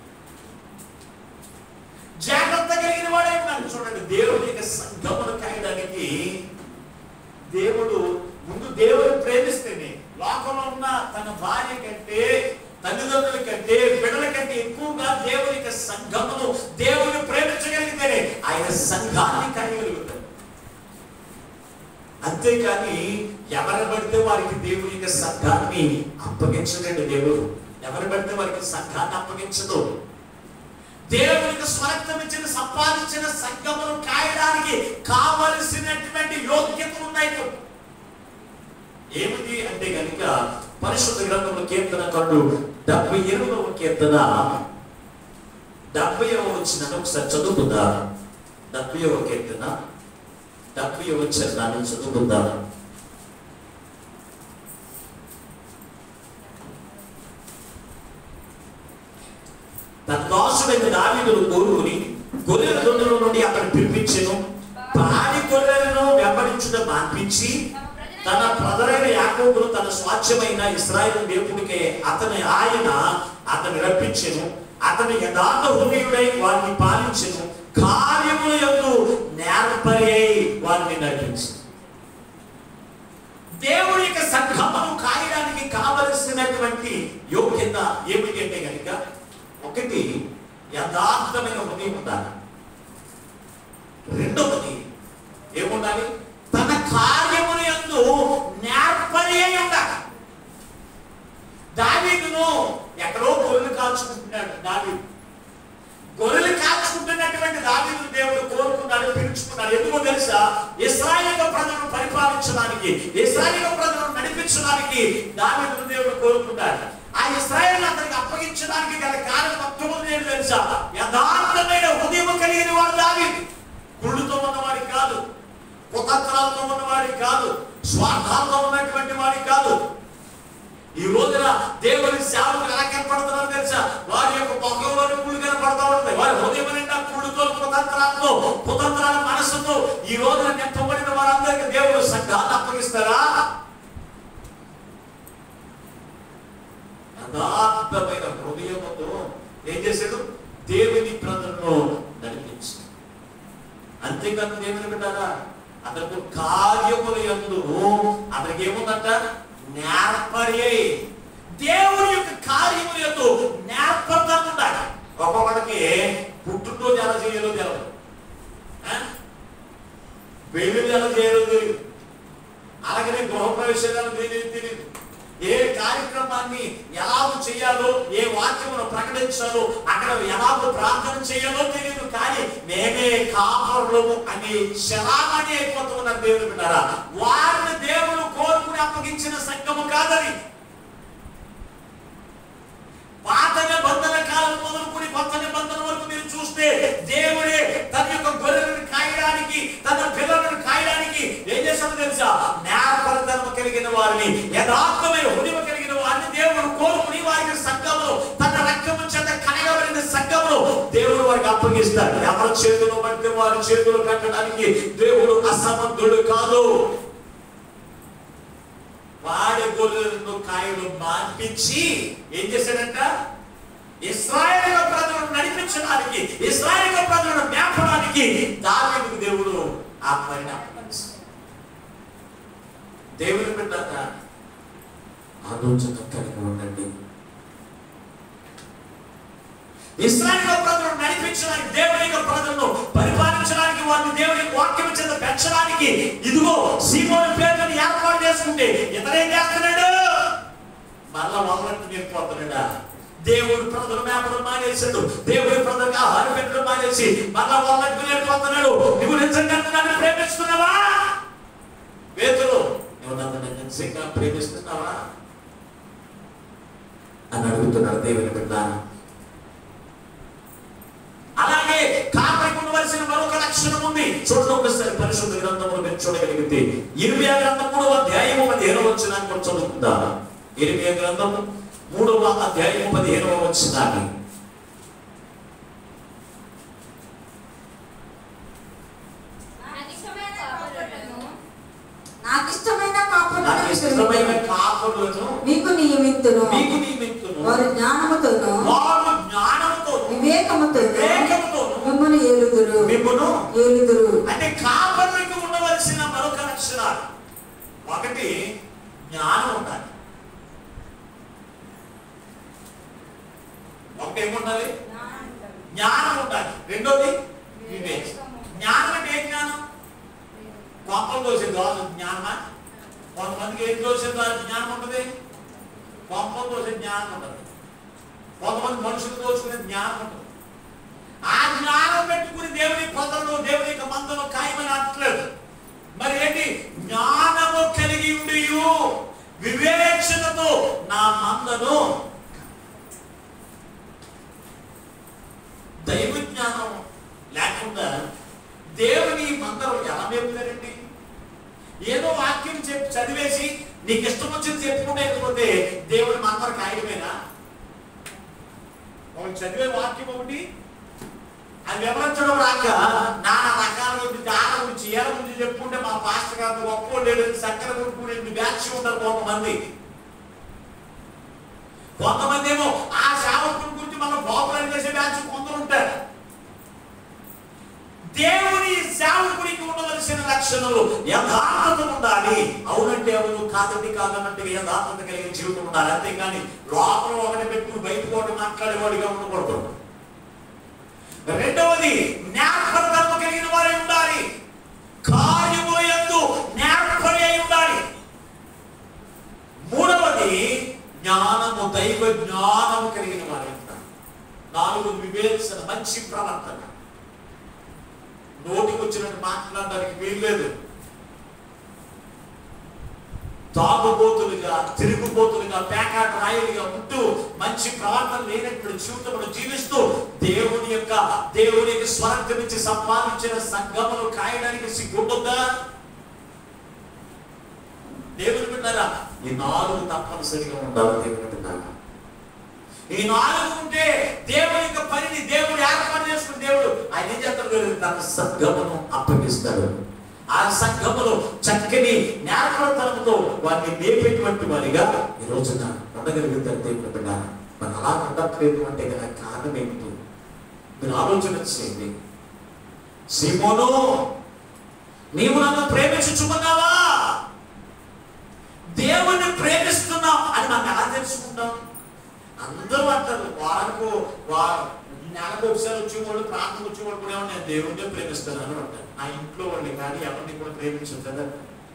Speaker 1: జాగ్రత్త కలిగిన వాడై ఉండాలి చూడండి దేవుడి యొక్క సంఘమును కాయడానికి దేవుడు ముందు దేవుడు ప్రేమిస్తేనే లోకంలో ఉన్న తన భార్య కంటే తల్లిదండ్రుల కంటే బిడ్డల కంటే ఎక్కువగా దేవుని యొక్క సంఘమును దేవుని ప్రేమించగలిగితేనే ఆయన సంఘాన్ని కలగలుగుతాడు అంతేకాని ఎవరు పడితే వారికి దేవుని యొక్క సంఘాన్ని అప్పగించడండి దేవుడు ఎవరు పడితే వారికి సంఘాన్ని అప్పగించదు దేవునికి స్వార్థం ఇచ్చిన సంపాదించిన సంఘమును కాయడానికి కావలసినటువంటి యోగ్యతలు ఉన్నాయి ఏమిటి అంటే కనుక పరిశుద్ధ గ్రంథంలో కీర్తన కళ్ళు డెబ్బై ఎనిమిదవ కీర్తన డెబ్బై వచ్చిన ఒకసారి చదువుకుందా డెబ్బై కీర్తన డెబ్బై వచ్చిన దాన్ని చదువుకుందా తన దాసుడైన దావీదును కోరుకుని గొర్రెల దొండల నుండి అతను పిలిపించెను పాడి గొర్రెలను వెంబడించుట మాన్పించి తన ప్రజలైన యాకోబును తన స్వాచ్యమైన ఇస్రాయేల్ దేవుడికే అతని ఆయన అతని రప్పించెను అతని యథార్థ హృదయుడై వారిని పాలించెను కార్యముల యొక్క నేర్పరి వారిని నడిపించు దేవుడి యొక్క సంఘమును కాయడానికి కావలసినటువంటి యోగ్యత ఏమిటి అంటే కనుక ఒకటి యథార్థమైన హృదయం ఉండాలి రెండవది ఏముండాలి తన కార్యమును ఎందు నేర్పరి అయి ఉండాలి దావీదును ఎక్కడో గొర్రెలు కాల్చుకుంటున్నాడు దావీదు గొర్రెలు కాల్చుకుంటున్నటువంటి దావీదు దేవుడు కోరుకున్నాడు పిలుచుకున్నాడు ఎందుకో తెలుసా ఇస్రాయేల్ ప్రజలను పరిపాలించడానికి ఇస్రాయేల్ ప్రజలను నడిపించడానికి దావీదు దేవుడు కోరుకున్నాడు ఆ ఇస్రాయేల్ అతనికి అప్పగించడానికి గల కారణం మొత్తం ఏంటి తెలుసా యథార్థమైన హృదయం కలిగిన వాడు దావీదు కుళ్ళుతో ఉన్నవాడి కాదు కుతంత్రాలతో ఉన్నవాడి కాదు స్వార్థాలతో ఉన్నటువంటి వాడి కాదు ఈ రోజున దేవుని సేవలు ఎలా కనపడుతున్నారు తెలుసా వారి యొక్క ముఖంలోని పుళ్ళు కనపడతా ఉంటాయి వారి హృదయం నిండా పుళ్ళుతో కుతంత్రాలతో కుతంత్రాల మనసుతో ఈ రోజున నింపబడిన వారందరికీ దేవుడు సంఘాన్ని అప్పగిస్తారా యథార్థమైన హృదయముతో ఏం చేశాడు దేవుని ప్రజలను నడిపించాడు అంతేకాదు దేవుని బిడ్డారా అతనికి కార్యముల యందు అతనికి ఏముందంట నేర్పరి దేవుని యొక్క కార్యముల యందు నేర్పడతాను ఉండాలి ఒక్కొక్కడికి పుట్టుతో ఎలా చేయాలో తెలవదు ఆ? పెళ్లి ఎలా చేయాలో తెలియదు అలాగనే గృహప్రవేశాలు తెలియదు తెలియదు ఏ కార్యక్రమాన్ని ఎలాగో చేయాలో ఏ వాక్యమును ప్రకటించాలో అక్కడ ఎలాగో ప్రార్థన చేయాలో తెలియదు కానీ మేమే కాపరులము అని శరామణి అయిపోతున్నారు దేవుడు బిడ్డారా వారిని దేవుడు కోరుకుని అప్పగించిన సంఘము కాదని పాత నిబంధన కాలం మొదలుకొని కొత్త నిబంధన వరకు మీరు చూస్తే దేవుడే తన యొక్క గొర్రెలను కాయడానికి తన పిల్లలను కాయడానికి ఏం చేశాడో తెలుసా నేర్పరతనం కలిగిన వారిని యథార్థమైన హృదయం కలిగిన వారిని దేవుడు కోరుకుని వారికి సంఘంలో తన రక్తము చేత కనగబడిన సంఘంలో దేవుడు వారికి అప్పగిస్తాడు ఎవరి చేతులు పడితే వారి చేతులు కట్టడానికి దేవుడు అసమర్థుడు కాదు వాడి గొర్రెలను కాయలు మాన్పించి ఏం చేశాడంట ఇస్రాయేల్ ప్రజలను నడిపించడానికి ఇస్రాయేల్ ప్రజలను మేపడానికి దావీదుకు దేవుడు ఆ పనిని అప్పగించాడు దేవుని బిడ్డాక ఆలోచన కలిగి ఉండండి ఇస్రాయేల్ ప్రజలను నడిపించడానికి దేవుని యొక్క ప్రజలను పరిపాలించడానికి వారిని దేవుని వాక్యం చేత పెంచడానికి ఇదిగో సీమోని పేర్లను ఏర్పాటు చేసుకుంటే ఇతరేం చేస్తున్నాడు మళ్ళా మొదలెట్టు నేర్పోతున్నాడా దేవుడు ప్రజలు మేపడం మానేశాడు దేవుడి ప్రజలకు ఆహారం పెట్టడం మానేసి మళ్ళా మొదలెట్టు నేర్పోతున్నాడు నువ్వు నిజంగా నన్ను ప్రేమిస్తున్నావా పేతులు నువ్వు నన్ను నిజంగా ప్రేమిస్తున్నావా అని అడుగుతున్నాడు దేవుని బిడ్డ అలాగే కాపరికి ఉండవలసిన మరొక లక్షణం ఉంది చూడండి ఒకసారి పరిశుద్ధ గ్రంథములు మీరు చూడగలిగితే ఇరవై గ్రంథం మూడవ అధ్యాయము పదిహేనవ వచ్చినాన్ని మనం చదువుకుందా ఇరవై గ్రంథము మూడవ అధ్యాయము పదిహేనవ వచ్చినాన్ని
Speaker 3: నాకు ఇష్టమైన కాపరులను
Speaker 2: నాకు ఇష్టమైన
Speaker 1: నాకు
Speaker 2: కాపురులను
Speaker 1: ఇష్టమైన కాపులను
Speaker 2: మీకు నియమిత్తును
Speaker 1: మీకు నియమిత్తును
Speaker 2: వారి జ్ఞానముతోను
Speaker 1: వారు జ్ఞానముతో
Speaker 2: వివేకముతోను
Speaker 1: వివేకముతోను
Speaker 2: మిమ్మల్ని ఏలుదురు
Speaker 1: మిమ్మును
Speaker 2: ఏలుదురు
Speaker 1: అంటే కాపరులకు ఉండవలసిన మరొక లక్షణాలు ఒకటి జ్ఞానం ఉండాలి ఒకటి ఏముండాలి జ్ఞానం ఉండాలి రెండోది వివేకం జ్ఞానం అంటే ఏ జ్ఞానం కోపం దోసే దోష జ్ఞానమా కొంతమందికి ఏం దోసే దోష జ్ఞానం ఉంటుంది కోపం దోసే జ్ఞానం ఉంటుంది కొంతమంది మనుషులు దోచుకునే జ్ఞానం ఉంటుంది ఆ జ్ఞానం పెట్టుకుని దేవుని ప్రజలను దేవుని యొక్క మందను ఖాయమని అంటలేదు మరి ఏంటి జ్ఞానము కలిగి ఉండి వివేచనతో నా మందను దైవ జ్ఞానం లేకుండా దేవుని మందరం ఎలా మేపుతారండి ఏదో వాక్యం చెప్పి చదివేసి నీకు ఇష్టం వచ్చింది చెప్పుకుంటే వెళ్ళిపోతే దేవుని మందరం కాయడమేనా ఒకటి చదివే వాక్యం ఒకటి అది వివరించడం రాక నానా రకాల గురించి ఆడ గురించి ఏల గురించి చెప్పుకుంటే మా పాస్టర్ గారు గొప్ప లేడు చక్కెర కొట్టుకునే బ్యాచ్ ఉంటారు కొంతమంది కొంతమంది ఏమో ఆ సేవకుని గురించి మనం పాపులర్ చేసే బ్యాచ్ కొందరు ఉంటారు దేవుని సేవకునికి ఉండవలసిన లక్షణాలు యథార్థత ఉండాలి అవునంటే అవును కాదండి కాదన్నట్టుగా యథార్థత కలిగిన జీవితం ఉండాలి అంతేకాని లోపల ఒకటి పెట్టుకుని బయటకు ఒకటి మాట్లాడేవాడిగా ఉండకూడదు రెండవది జ్ఞాపకధర్మ కలిగిన వారై ఉండాలి కార్యముల యందు జ్ఞాపకరి అయి ఉండాలి మూడవది జ్ఞానము దైవ జ్ఞానము కలిగిన వారై ఉండాలి నాలుగు వివేచన మంచి ప్రవర్తన నోటికి వచ్చినట్టు మాట్లాడడానికి వీల్లేదు తాగుబోతులుగా తిరుగుబోతులుగా పేకాట రాయలుగా ఉంటూ మంచి ప్రవర్తన లేనప్పుడు జీవితంలో జీవిస్తూ దేవుని యొక్క దేవుని యొక్క స్వర్గం నుంచి సంపాదించిన సంఘమును కాయడానికి సిగ్గుంటుందా దేవుని బిడ్డారా ఈ నాలుగు తప్పనిసరిగా ఉండాలి దేవుని బిడ్డారా ఈ నాలుగు ఉంటే దేవుని యొక్క పనిని దేవుడు ఏర్పాటు చేసుకుని దేవుడు ఆయన ఏం చేస్తాడు తెలుసా? తన సంఘమును అప్పగిస్తాడు ఆ సంఘములో చక్కని నేర్పడతనంతో వారిని మేపేటువంటి వారిగా ఈ రోజున ఉండగలుగుతారు దేవుడు బిడ్డ మరి అలా ఉండట్లేదు అంటే గల కారణం ఏమిటి మీరు ఆలోచన చేయండి సీమోను నీవు నన్ను ప్రేమించుచుకున్నావా దేవుణ్ణి ప్రేమిస్తున్నావు అని మనం ఎలా తెలుసుకుంటాం అందరూ అంటారు వారకు వారు నెలకు ఒకసారి వచ్చేవాడు ప్రాంతం వచ్చేవాడు కూడా ఏమన్నా, నేను దేవుణ్ణి ప్రేమిస్తున్నాను అంటారు నా ఇంట్లో వాళ్ళని కానీ ఎవరిని కూడా ప్రేమించదు కదా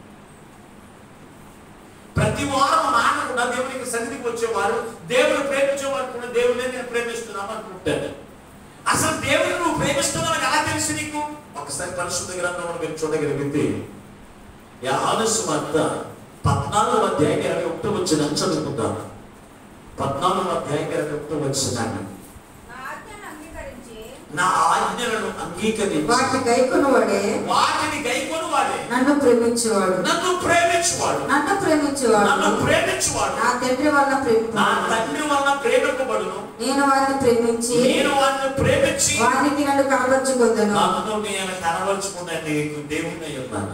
Speaker 1: ప్రతి వారం నాన్న కూడా దేవునికి సన్నిధికి వచ్చేవారు దేవుని ప్రేమించేవారు కూడా దేవుడే నేను ప్రేమిస్తున్నాను అనుకుంటారు అసలు దేవుని నువ్వు ప్రేమిస్తున్నావు ఎలా తెలుసు నీకు ఒకసారి పరిశుద్ధ గ్రంథంలో మీరు చూడగలిగితే యాహాను సువార్త పద్నాలుగు అధ్యాయం ఇరవై ఒకటి వచ్చిన చదువుకుందాం పద్నాలుగు అధ్యాయం ఇరవై ఒకటి వచ్చినాను
Speaker 3: నా ఆజ్ఞను అంగీకరించి
Speaker 1: నా ఆజ్ఞలను అంగీకరించి
Speaker 2: వాటి గైకొనవాడే
Speaker 1: వాటిని గైకొని వాడే
Speaker 2: నన్ను ప్రేమించేవాడు
Speaker 1: నన్ను ప్రేమించువాడు
Speaker 2: నన్ను ప్రేమించేవాడు
Speaker 1: నన్ను ప్రేమించువాడు
Speaker 2: నా తండ్రి వల్ల
Speaker 1: నా
Speaker 2: ప్రేమించాడు
Speaker 1: తండ్రి వలన ప్రేమింపబడును
Speaker 2: నేను వారిని ప్రేమించి
Speaker 1: నేను వారిని ప్రేమించి
Speaker 2: వారికి నన్ను కనబరుచుకుందును
Speaker 1: నన్ను నేను కనబరుచుకున్న నీకు దేవుణ్ణి ఉన్నాను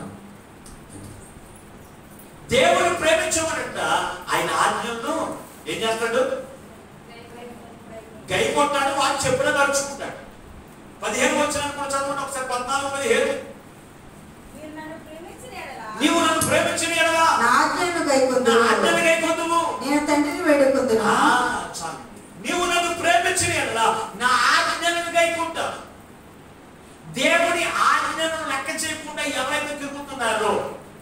Speaker 1: దేవుడు ప్రేమించమనంట ఆయన ఆజ్ఞలను ఏం చేస్తాడు గై కొట్టాడు వాడు చెప్పిన నడుచుకుంటాడు పదిహేను వచ్చిన కూడా చదవండి ఒకసారి పద్నాలుగు పదిహేను
Speaker 3: మీరు నన్ను ప్రేమించిన యెడల
Speaker 1: నీవు నన్ను ప్రేమించిన ఎడలా
Speaker 2: నా ఆజ్ఞలను
Speaker 1: నా
Speaker 2: గైకొందును
Speaker 1: ఆజ్ఞను గై కొద్దువు
Speaker 2: నేను తండ్రిని వేడుకుందును
Speaker 1: ఆ, చాలు. నీవు నన్ను ప్రేమించిన ఎడలా నా ఆజ్ఞలను గైకుంటా దేవుని ఆజ్ఞలను లెక్క చేయకుండా ఎవరైతే తిరుగుతున్నారో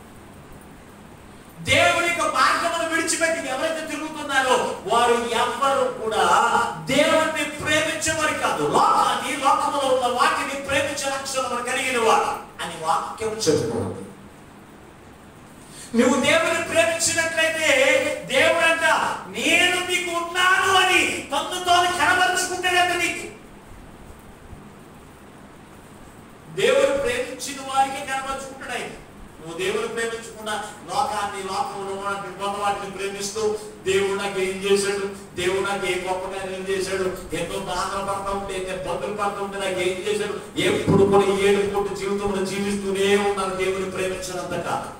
Speaker 1: దేవుని యొక్క మార్గమును విడిచిపెట్టి ఎవరైతే తిరుగుతున్నారో వారు ఎవ్వరు కూడా దేవుణ్ణి ప్రేమించేవారు కాదు లోకాన్ని లోకములో ఉన్న వాటిని ప్రేమించే లక్షణం కలిగిన వారు అని వాక్యం చెప్పుకోండి నువ్వు దేవుని ప్రేమించినట్లయితే దేవుడు అంట నేను నీకు ఉన్నాను అని తన్నుతో కనబరుచుకుంటాడంట నీకు దేవుడు ప్రేమించిన వారికి కనబరుచుకుంటాడు ఆయన నువ్వు దేవుని ప్రేమించకుండా లోకాన్ని లోకంలో ఉన్నటువంటి ఉన్న వాటిని ప్రేమిస్తూ దేవుడు నాకు ఏం చేశాడు దేవుడు నాకు ఏ గొప్పగా ఏం చేశాడు ఎంతో బాధలు పడతా ఉంటే ఎన్నో ఇబ్బందులు పడతా ఉంటే నాకు ఏం చేశాడు ఎప్పుడు కూడా ఈ ఏడు పూట జీవితంలో జీవిస్తూనే ఉన్నాను దేవుని ప్రేమించినంత కాదు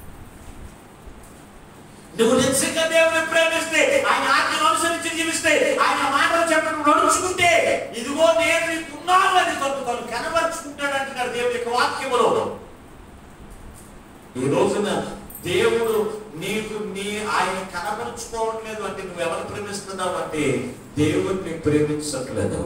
Speaker 1: నువ్వు నిజంగా దేవుని ప్రేమిస్తే ఆయన ఆజ్ఞను అనుసరించి జీవిస్తే ఆయన మాటలు చెప్పడం నడుచుకుంటే ఇదిగో నేను నీకు ఉన్నాను అని తను తను కనబరుచుకుంటాడు అంటున్నాడు దేవుని యొక్క వాక్యములో ఈ రోజున దేవుడు నీకు నీ ఆయన కనబరుచుకోవట్లేదు అంటే నువ్వు ఎవరు ప్రేమిస్తున్నావు అంటే దేవుడిని ప్రేమించట్లేదు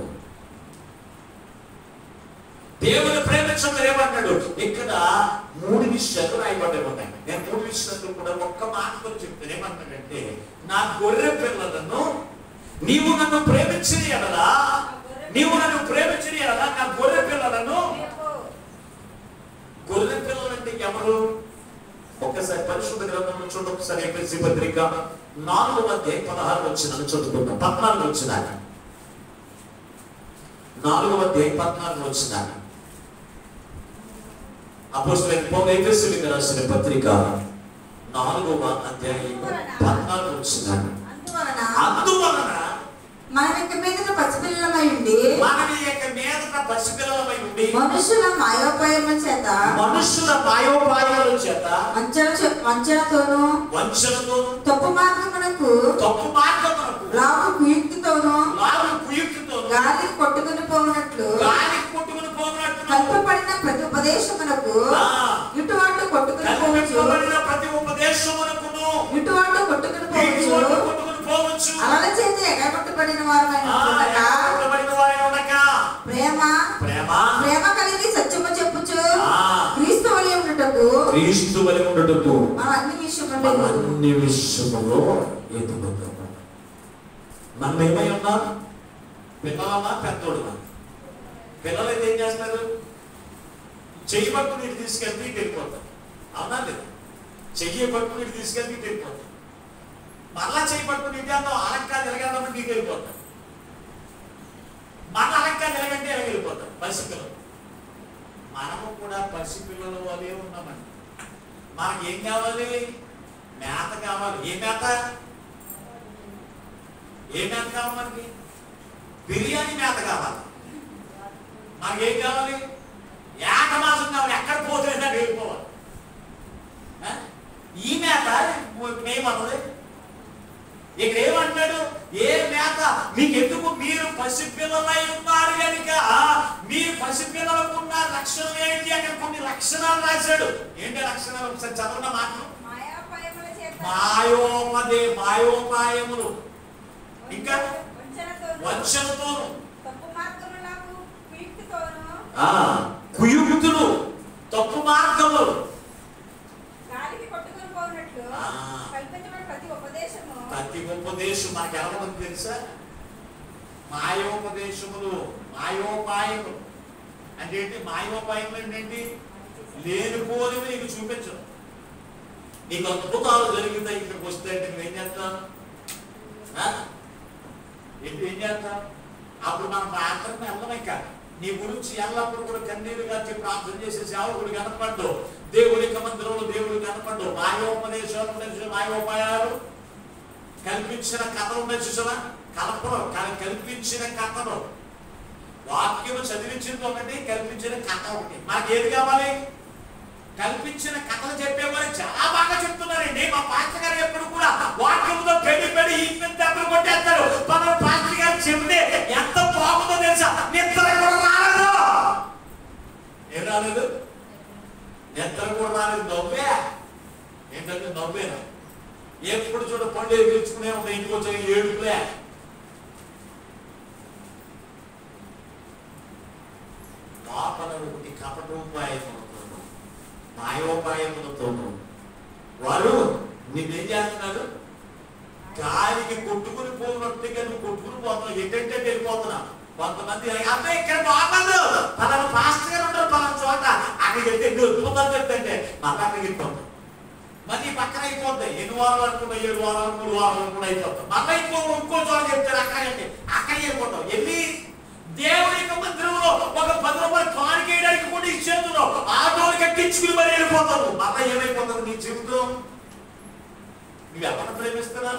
Speaker 1: దేవుని ప్రేమించడం ఏమంటాడు ఇక్కడ మూడు విషయాలు రాయబడి ఉన్నాయి నేను మూడు విషయాలు కూడా ఒక్క మాటతో చెప్తాను ఏమంటాడంటే నా గొర్రె పిల్లలను నీవు నన్ను ప్రేమించిన ఎడలా నీవు నన్ను ప్రేమించిన ఎడలా నా గొర్రె పిల్లలను
Speaker 3: రేపు
Speaker 1: గొర్రె పిల్లలు అంటే ఎవరు ఒక్కసారి పరిశుద్ధ గ్రంథంలో చూడండి ఒకసారి ఎపిసి పత్రిక నాలుగు మధ్య పదహారు వచ్చిన చదువుకుందాం పద్నాలుగు వచ్చిన నాలుగు మధ్య పద్నాలుగు వచ్చిన అపోజిట్ పౌరు ఎపిసిలికి రాసిన పత్రిక నాలుగవ అధ్యాయం పద్నాలుగు వచ్చిన
Speaker 2: అందువలన
Speaker 1: అందువలన
Speaker 2: మన యొక్క మీద పసిపిల్లలమై ఉండి
Speaker 1: మన యొక్క మీదట పసిపిల్లలమై ఉండి
Speaker 2: మనుషుల మాయోపాయముల చేత
Speaker 1: మనుషుల మాయోపాయాల చేత
Speaker 2: వంచన చే- వంచనతోనూ
Speaker 1: వంచనతో
Speaker 2: తప్పు మార్గమునకు
Speaker 1: తప్పు మార్గమునకు
Speaker 2: లావు కుయుక్తితోనూ
Speaker 1: లాగు కుయుక్తితో
Speaker 2: గాలికి కొట్టుకుని పోనట్లు
Speaker 1: గాలికి కొట్టుకుని పోనట్టు
Speaker 2: కల్పబడిన ప్రతి ఉపదేశమునకు
Speaker 1: ఆ,
Speaker 2: ఇటువంటి కొట్టుకుని పోవచ్చు
Speaker 1: కల్పింపబడిన ప్రతి ఉపదేశమునకును
Speaker 2: ఇటువంటి కొట్టుకుని
Speaker 1: ఇటువంటి
Speaker 2: పోవచ్చు
Speaker 1: కొట్టుకుని పోవచ్చు
Speaker 2: అలల చేత ఎగబట్టబడిన వారమైన
Speaker 1: ఆ, ఏర్పరచబడిన వారి ఉండక
Speaker 2: ప్రేమ
Speaker 1: ప్రేమ
Speaker 2: ప్రేమ కలిగి సత్యము చెప్పుచు
Speaker 1: ఆ,
Speaker 2: క్రీస్తు వలె ఉండటకు
Speaker 1: క్రీస్తు వలె ఉండుటకు
Speaker 2: మనం అన్ని విషయములు
Speaker 1: మనం అన్ని విషయములో ఎదుగుతాము మనం ఏమై ఉన్నాం పిల్లలమా పెద్దోడుమా పిల్లలు అయితే ఏం చేస్తారు చెయ్యి పట్టుకుని ఇటు తీసుకెళ్తే ఇటు వెళ్ళిపోతారు అవునా లేదు చెయ్యి పట్టుకుని ఇటు తీసుకెళ్తే ఇటు వెళ్ళిపోతారు మళ్ళా చెయ్యి పట్టుకుని ఇటు వెళ్దాం అలక్కా జరగదామంటే ఇటు వెళ్ళిపోతారు మన అలక్కా జరగంటే ఎలా వెళ్ళిపోతారు పసిపిల్లలు మనము కూడా పసిపిల్లల వలే ఉన్నామండి మనకి ఏం కావాలి మేత కావాలి ఏ మేత
Speaker 4: ఏ మేత కావాలి మనకి బిర్యానీ మేత కావాలి మనకి ఏం కావాలి ఏక మాసం కావాలి ఎక్కడ పోతే వెళ్ళిపోవాలి ఆ? ఈ మేత మేమన్నది ఇక్కడ ఏమంటాడు ఏ మేత మీకు ఎందుకు మీరు పసిపిల్లలై ఉన్నారు కనుక మీరు పసిపిల్లలకు ఉన్న లక్షణం ఏంటి అక్కడ కొన్ని లక్షణాలు రాశాడు ఏంటి లక్షణాలు ఒకసారి చదవడం మాటలు
Speaker 3: మాయాపాయముల చేత
Speaker 4: మాయోపదే మాయోపాయములు ఇంకా
Speaker 3: వంచనతోను,
Speaker 4: వంచనతోను
Speaker 3: తప్పు మార్గములకు కుయుక్తితోను
Speaker 4: ఆ, కుయుక్తులు తప్పు మార్గములు
Speaker 3: గాలికి కొట్టుకొని పోనట్లు
Speaker 4: ఆ.
Speaker 3: కల్పించబడిన ప్రతి ఉపదేశము
Speaker 4: ప్రతి ఉపదేశం మనకు ఎలా ఉంది తెలుసా మాయోపదేశములు మాయోపాయములు అంటే ఏంటి మాయోపాయములు అంటే ఏంటి లేనిపోనివి నీకు చూపించడం నీకు అద్భుతాలు జరుగుతాయి ఇక్కడికి వస్తే అంటే నువ్వేం చేస్తావు ఆ? ఏంటి ఏం చేస్తావు అప్పుడు మనం ప్రార్థన వెళ్ళమే కాదు నీ గురించి ఎల్లప్పుడు కూడా కన్నీరు గార్చి ప్రార్థన చేసే సేవకుడు కనపడ్డు దేవుడి యొక్క మందిరంలో దేవుడు కనపడ్డు మాయోపదేశాలు ఉన్నాయి చూసావా? మాయోపాయాలు కల్పించిన కథలు ఉన్నాయి చూసావా కల్పన క- కల్పించిన కథలు వాక్యము చదివించింది ఒకటి కల్పించిన కథ ఒకటి మనకి ఏది కావాలి కల్పించిన కథలు చెప్పేవారు చాలా బాగా చెప్తున్నారండి మా పాస్టర్ గారు ఎప్పుడు కూడా వాక్యంతో పెళ్లి పెళ్లి ఈ మీద దెబ్బలు కొట్టేస్తారు మన పాస్టర్ గారు చెబితే ఎంత బాగుందో తెలుసా నిద్ర కూడా రాలేదు ఏం రాలేదు నిద్ర కూడా రాలేదు నవ్వే ఏంటంటే నవ్వేనా ఎప్పుడు చూడ పండు ఎగిరించుకునే ఉంటాయి ఇంటికి వచ్చే ఏడుపులే లోపల ఒకటి కపటోపాయములతోను మాయోపాయములతోను వారు నిన్నేం చేస్తున్నారు గాలికి కొట్టుకుని పోయినట్టుగా నువ్వు కొట్టుకుని పోతున్నావు ఎటంటే వెళ్ళిపోతున్నా కొంతమంది అబ్బాయి ఇక్కడ బాగదు పలానా పాస్టర్ గారు ఉంటారు పలానా చోట అక్కడికి వెళ్తే నువ్వు అద్భుతాలు చెప్తుంటే మళ్ళీ అక్కడికి వెళ్ళిపోతాం మళ్ళీ పక్కన అయిపోతాయి ఎన్ని వారాలు అనుకున్నా ఏడు వారాలు మూడు వారాలు కూడా అయిపోతాం మళ్ళీ ఇంకో ఇంకో చోట చెప్తారు అక్కడికి అక్కడికి వెళ్ళిపోతాం వెళ్ళి దేవుడి యొక్క మందిరంలో ఒక పది రూపాయలు కానికేయడానికి కూడా ఇచ్చేస్తున్నావు ఆటోలు కట్టించుకుని మరి వెళ్ళిపోతావు మళ్ళీ ఏమైపోతుంది నీ జీవితం నువ్వు ఎవరిని ప్రేమిస్తున్నా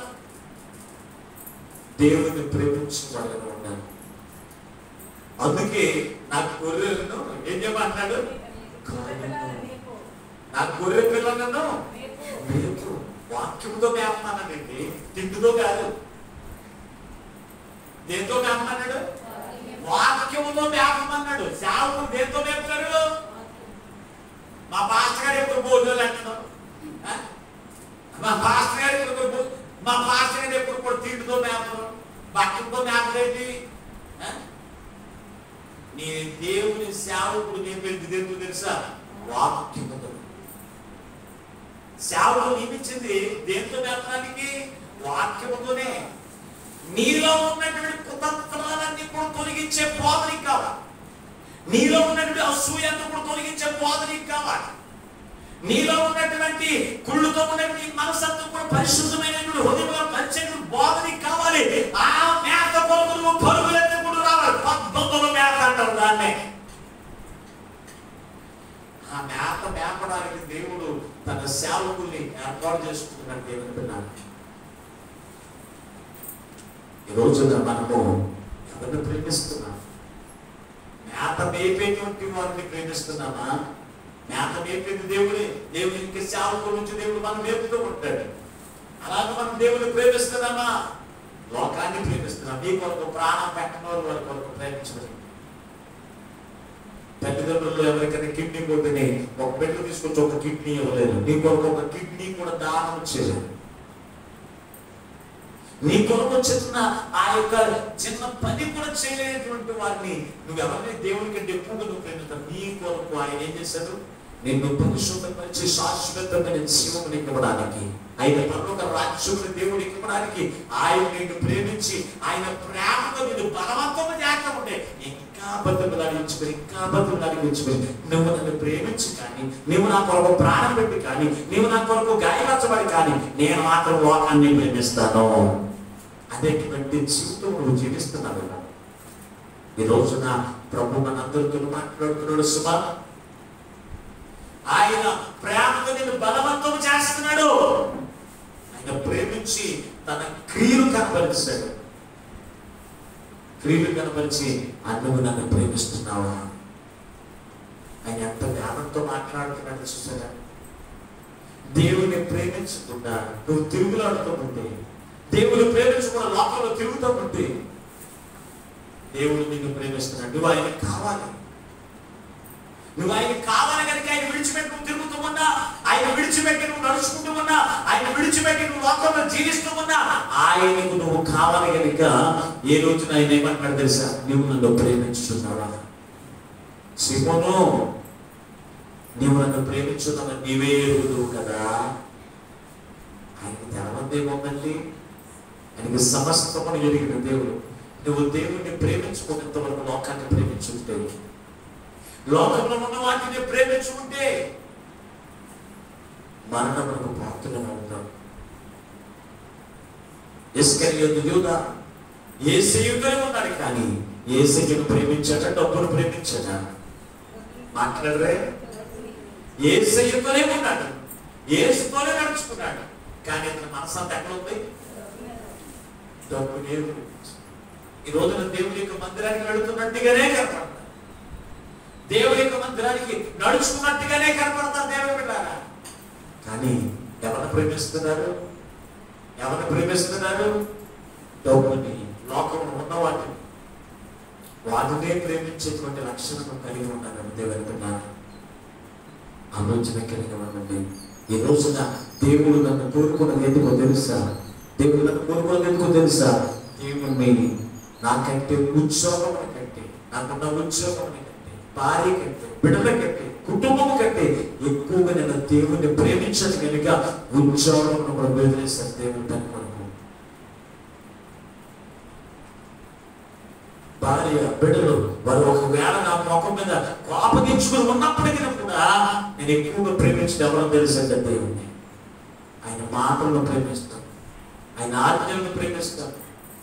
Speaker 1: దేవుని ప్రేమించిన వాళ్ళగా ఉండాలి
Speaker 4: అందుకే నా గొర్రెలను ఏం చేయమంటున్నాడు
Speaker 3: నీకు
Speaker 4: నా గొర్రె పిల్లలను
Speaker 3: నీకు
Speaker 4: మేపు వాక్యంతో మేపమానండి తిండితో కాదు దేంతో మేపమన్నాడు వాక్యముతో మేపమన్నాడు సేవకుడు దేంతో మేపుతారు మా పాస్టర్ గారు ఎప్పుడు భోజనాలు అంటున్నాం ఆ? మా పాస్టర్ గారు ఎప్పుడు భో- మా పాస్టర్ గారు ఎప్పుడు కూడా తిండితో మేపరు బట్టలతో మేపలేంటి ఆ? నీ దేవుని సేవకుడు నేను ఎందుకు తెలుసా వాక్యముతో సేవలు నియమించింది దేంతో మేపడానికి వాక్యముతోనే నీలో ఉన్నటువంటి కుతంత్రాలన్నీ కూడా తొలగించే బోధనికి కావాలి నీలో ఉన్నటువంటి అసూయంతా కూడా తొలగించే బోధనికి కావాలి నీలో ఉన్నటువంటి కుళ్ళుతో ఉన్నటువంటి మనసంతా కూడా పరిశుద్ధమైనటువంటి హృదయంలో పరిచేటువంటి బోధనికి కావాలి ఆ మేత కొరకు నువ్వు పరుగులెత్తి కూడా రావాలి పద్మతులు మేత అంటారు దాన్నే ఆ మేత మేపడానికి దేవుడు తన సేవకుల్ని ఏర్పాటు చేసుకుంటున్నాడు దేవుని పిల్లలు
Speaker 1: ఈ రోజున మనము ఎవరిని ప్రేమిస్తున్నాం
Speaker 4: మేత మేపేటువంటి వారిని ప్రేమిస్తున్నామా మేత మేపేది దేవుడే దేవుని ఇంకా సేవకుల నుంచి దేవుడు మనం మేపుతూ ఉంటాడు అలాగే మనం దేవుని ప్రేమిస్తున్నామా లోకాన్ని ప్రేమిస్తున్నాం నీ కొరకు ప్రాణం పెట్టిన వారు వారి కొరకు ప్రేమించడం
Speaker 1: తల్లిదండ్రులు ఎవరికైనా కిడ్నీ కొట్టిని ఒక బిడ్డ తీసుకొచ్చి ఒక కిడ్నీ ఇవ్వలేదు నీ కొరకు ఒక కిడ్నీ కూడా దానం చేయలేదు
Speaker 4: నీ కొరకు చిన్న ఆ యొక్క చిన్న పని కూడా చేయలేనటువంటి వారిని నువ్వు ఎవరిని దేవునికి ఎక్కువగా నువ్వు ప్రేమిస్తావు నీ కొరకు ఆయన ఏం చేశాడు
Speaker 1: నిన్ను పరిశుద్ధపరిచి శాశ్వతమైన జీవముని ఇవ్వడానికి
Speaker 4: ఆయన పరలోక రాజ్యముని దేవుడికి ఇవ్వడానికి ఆయన నిన్ను ప్రేమించి ఆయన ప్రేమతో నిన్ను బలవంతము చేస్తామంటే ఇంకా బతుకులాడి ఉంచుకొని ఇంకా బతుకులాడి ఉంచుకొని
Speaker 1: నువ్వు నన్ను ప్రేమించి కానీ నువ్వు నా కొరకు ప్రాణం పెట్టి కానీ నువ్వు నా కొరకు గాయపరచబడి కానీ నేను మాత్రం లోకాన్ని ప్రేమిస్తాను అనేటువంటి జీవితం నువ్వు జీవిస్తున్నావు ఈ రోజున ప్రభు మనందరితో మాట్లాడుతున్నాడు సుమా
Speaker 4: ఆయన ప్రేమతో నిన్ను బలవంతం చేస్తున్నాడు ఆయన ప్రేమించి తన క్రియలు కనబరిస్తాడు
Speaker 1: క్రియలు కనపరిచి "ఆ, నువ్వు నన్ను ప్రేమిస్తున్నావా ఆయన ఎంత జ్ఞానంతో మాట్లాడుతున్నాడు చూసారా దేవుని ప్రేమించకుండా నువ్వు తిరుగులాడుతూ ఉంటే దేవుని ప్రేమించకుండా లోకంలో తిరుగుతూ ఉంటే దేవుడు నిన్ను ప్రేమిస్తున్నాడు నువ్వు ఆయన కావాలి నువ్వు ఆయన కావాలి కనుక ఆయన విడిచిపెట్టి నువ్వు తిరుగుతూ ఉన్నా ఆయన విడిచిపెట్టి నువ్వు నడుచుకుంటూ ఉన్నా ఆయన విడిచిపెట్టి నువ్వు లోకంలో జీవిస్తూ ఉన్నా ఆయనకు నువ్వు కావాలి కనుక ఏ రోజున ఆయన ఏమంటాడు తెలుసా నువ్వు నన్ను ప్రేమించుతున్నావా సిమోను నీవు నన్ను ప్రేమించున్నావు నీవే ఎరుగుదువు కదా ఆయనకి తెలవంది ఏముందండి ఆయనకి సమస్తమును ఎరిగిన దేవుడు నువ్వు దేవుణ్ణి ప్రేమించుకున్నంత వరకు లోకాన్ని ప్రేమించుంటే లోకంలో ఉన్న వాటిని ప్రేమించుకుంటే మరణమునకు పాత్రగా ఉంటాం ఇస్కరియోతు యూద ఏసయుతోనే ఉన్నాడు కానీ ఏసయ్యను ప్రేమించట డబ్బును ప్రేమించట మాట్లాడరే ఏసయ్యతోనే ఉన్నాడు ఏసుతోనే నడుచుకున్నాడు కానీ అతని మనసంతా ఎక్కడ ఉంది డబ్బు లేదు ఈ రోజున దేవుని యొక్క మందిరానికి వెళుతున్నట్టుగానే కనపడతారు దేవుని యొక్క మందిరానికి నడుచుకున్నట్టుగానే కనపడతారు దేవుని బిడ్డారా కానీ ఎవరిని ప్రేమిస్తున్నారు ఎవరిని ప్రేమిస్తున్నారు డబ్బుని లోకంలో ఉన్న వాటిని వాటినే ప్రేమించేటువంటి లక్షణం కలిగి ఉన్నాను దేవుని బిడ్డారా ఆలోచన కలిగి ఉండండి ఈ రోజున దేవుడు నన్ను కోరుకున్నది ఎందుకో తెలుసా దేవుడు నన్ను కోరుకున్నది ఎందుకో తెలుసా దేవుణ్ణి నాకంటే ఉద్యోగం కంటే నాకున్న ఉద్యోగం కంటే భార్య కంటే బిడ్డల కంటే కుటుంబం కంటే ఎక్కువగా నేను దేవుణ్ణి ప్రేమించను కనుక ఉద్యోగం కూడా వదిలేశాను దేవుడు దాని కొరకు భార్య బిడ్డలు వారు ఒకవేళ నా ముఖం మీద కోపగించుకుని ఉన్నప్పటికీ కూడా నేను ఎక్కువగా ప్రేమించిన ఎవరో తెలుసంటే దేవుణ్ణి ఆయన మాటలను ప్రేమిస్తాను ఆయన ఆజ్ఞలను ప్రేమిస్తాను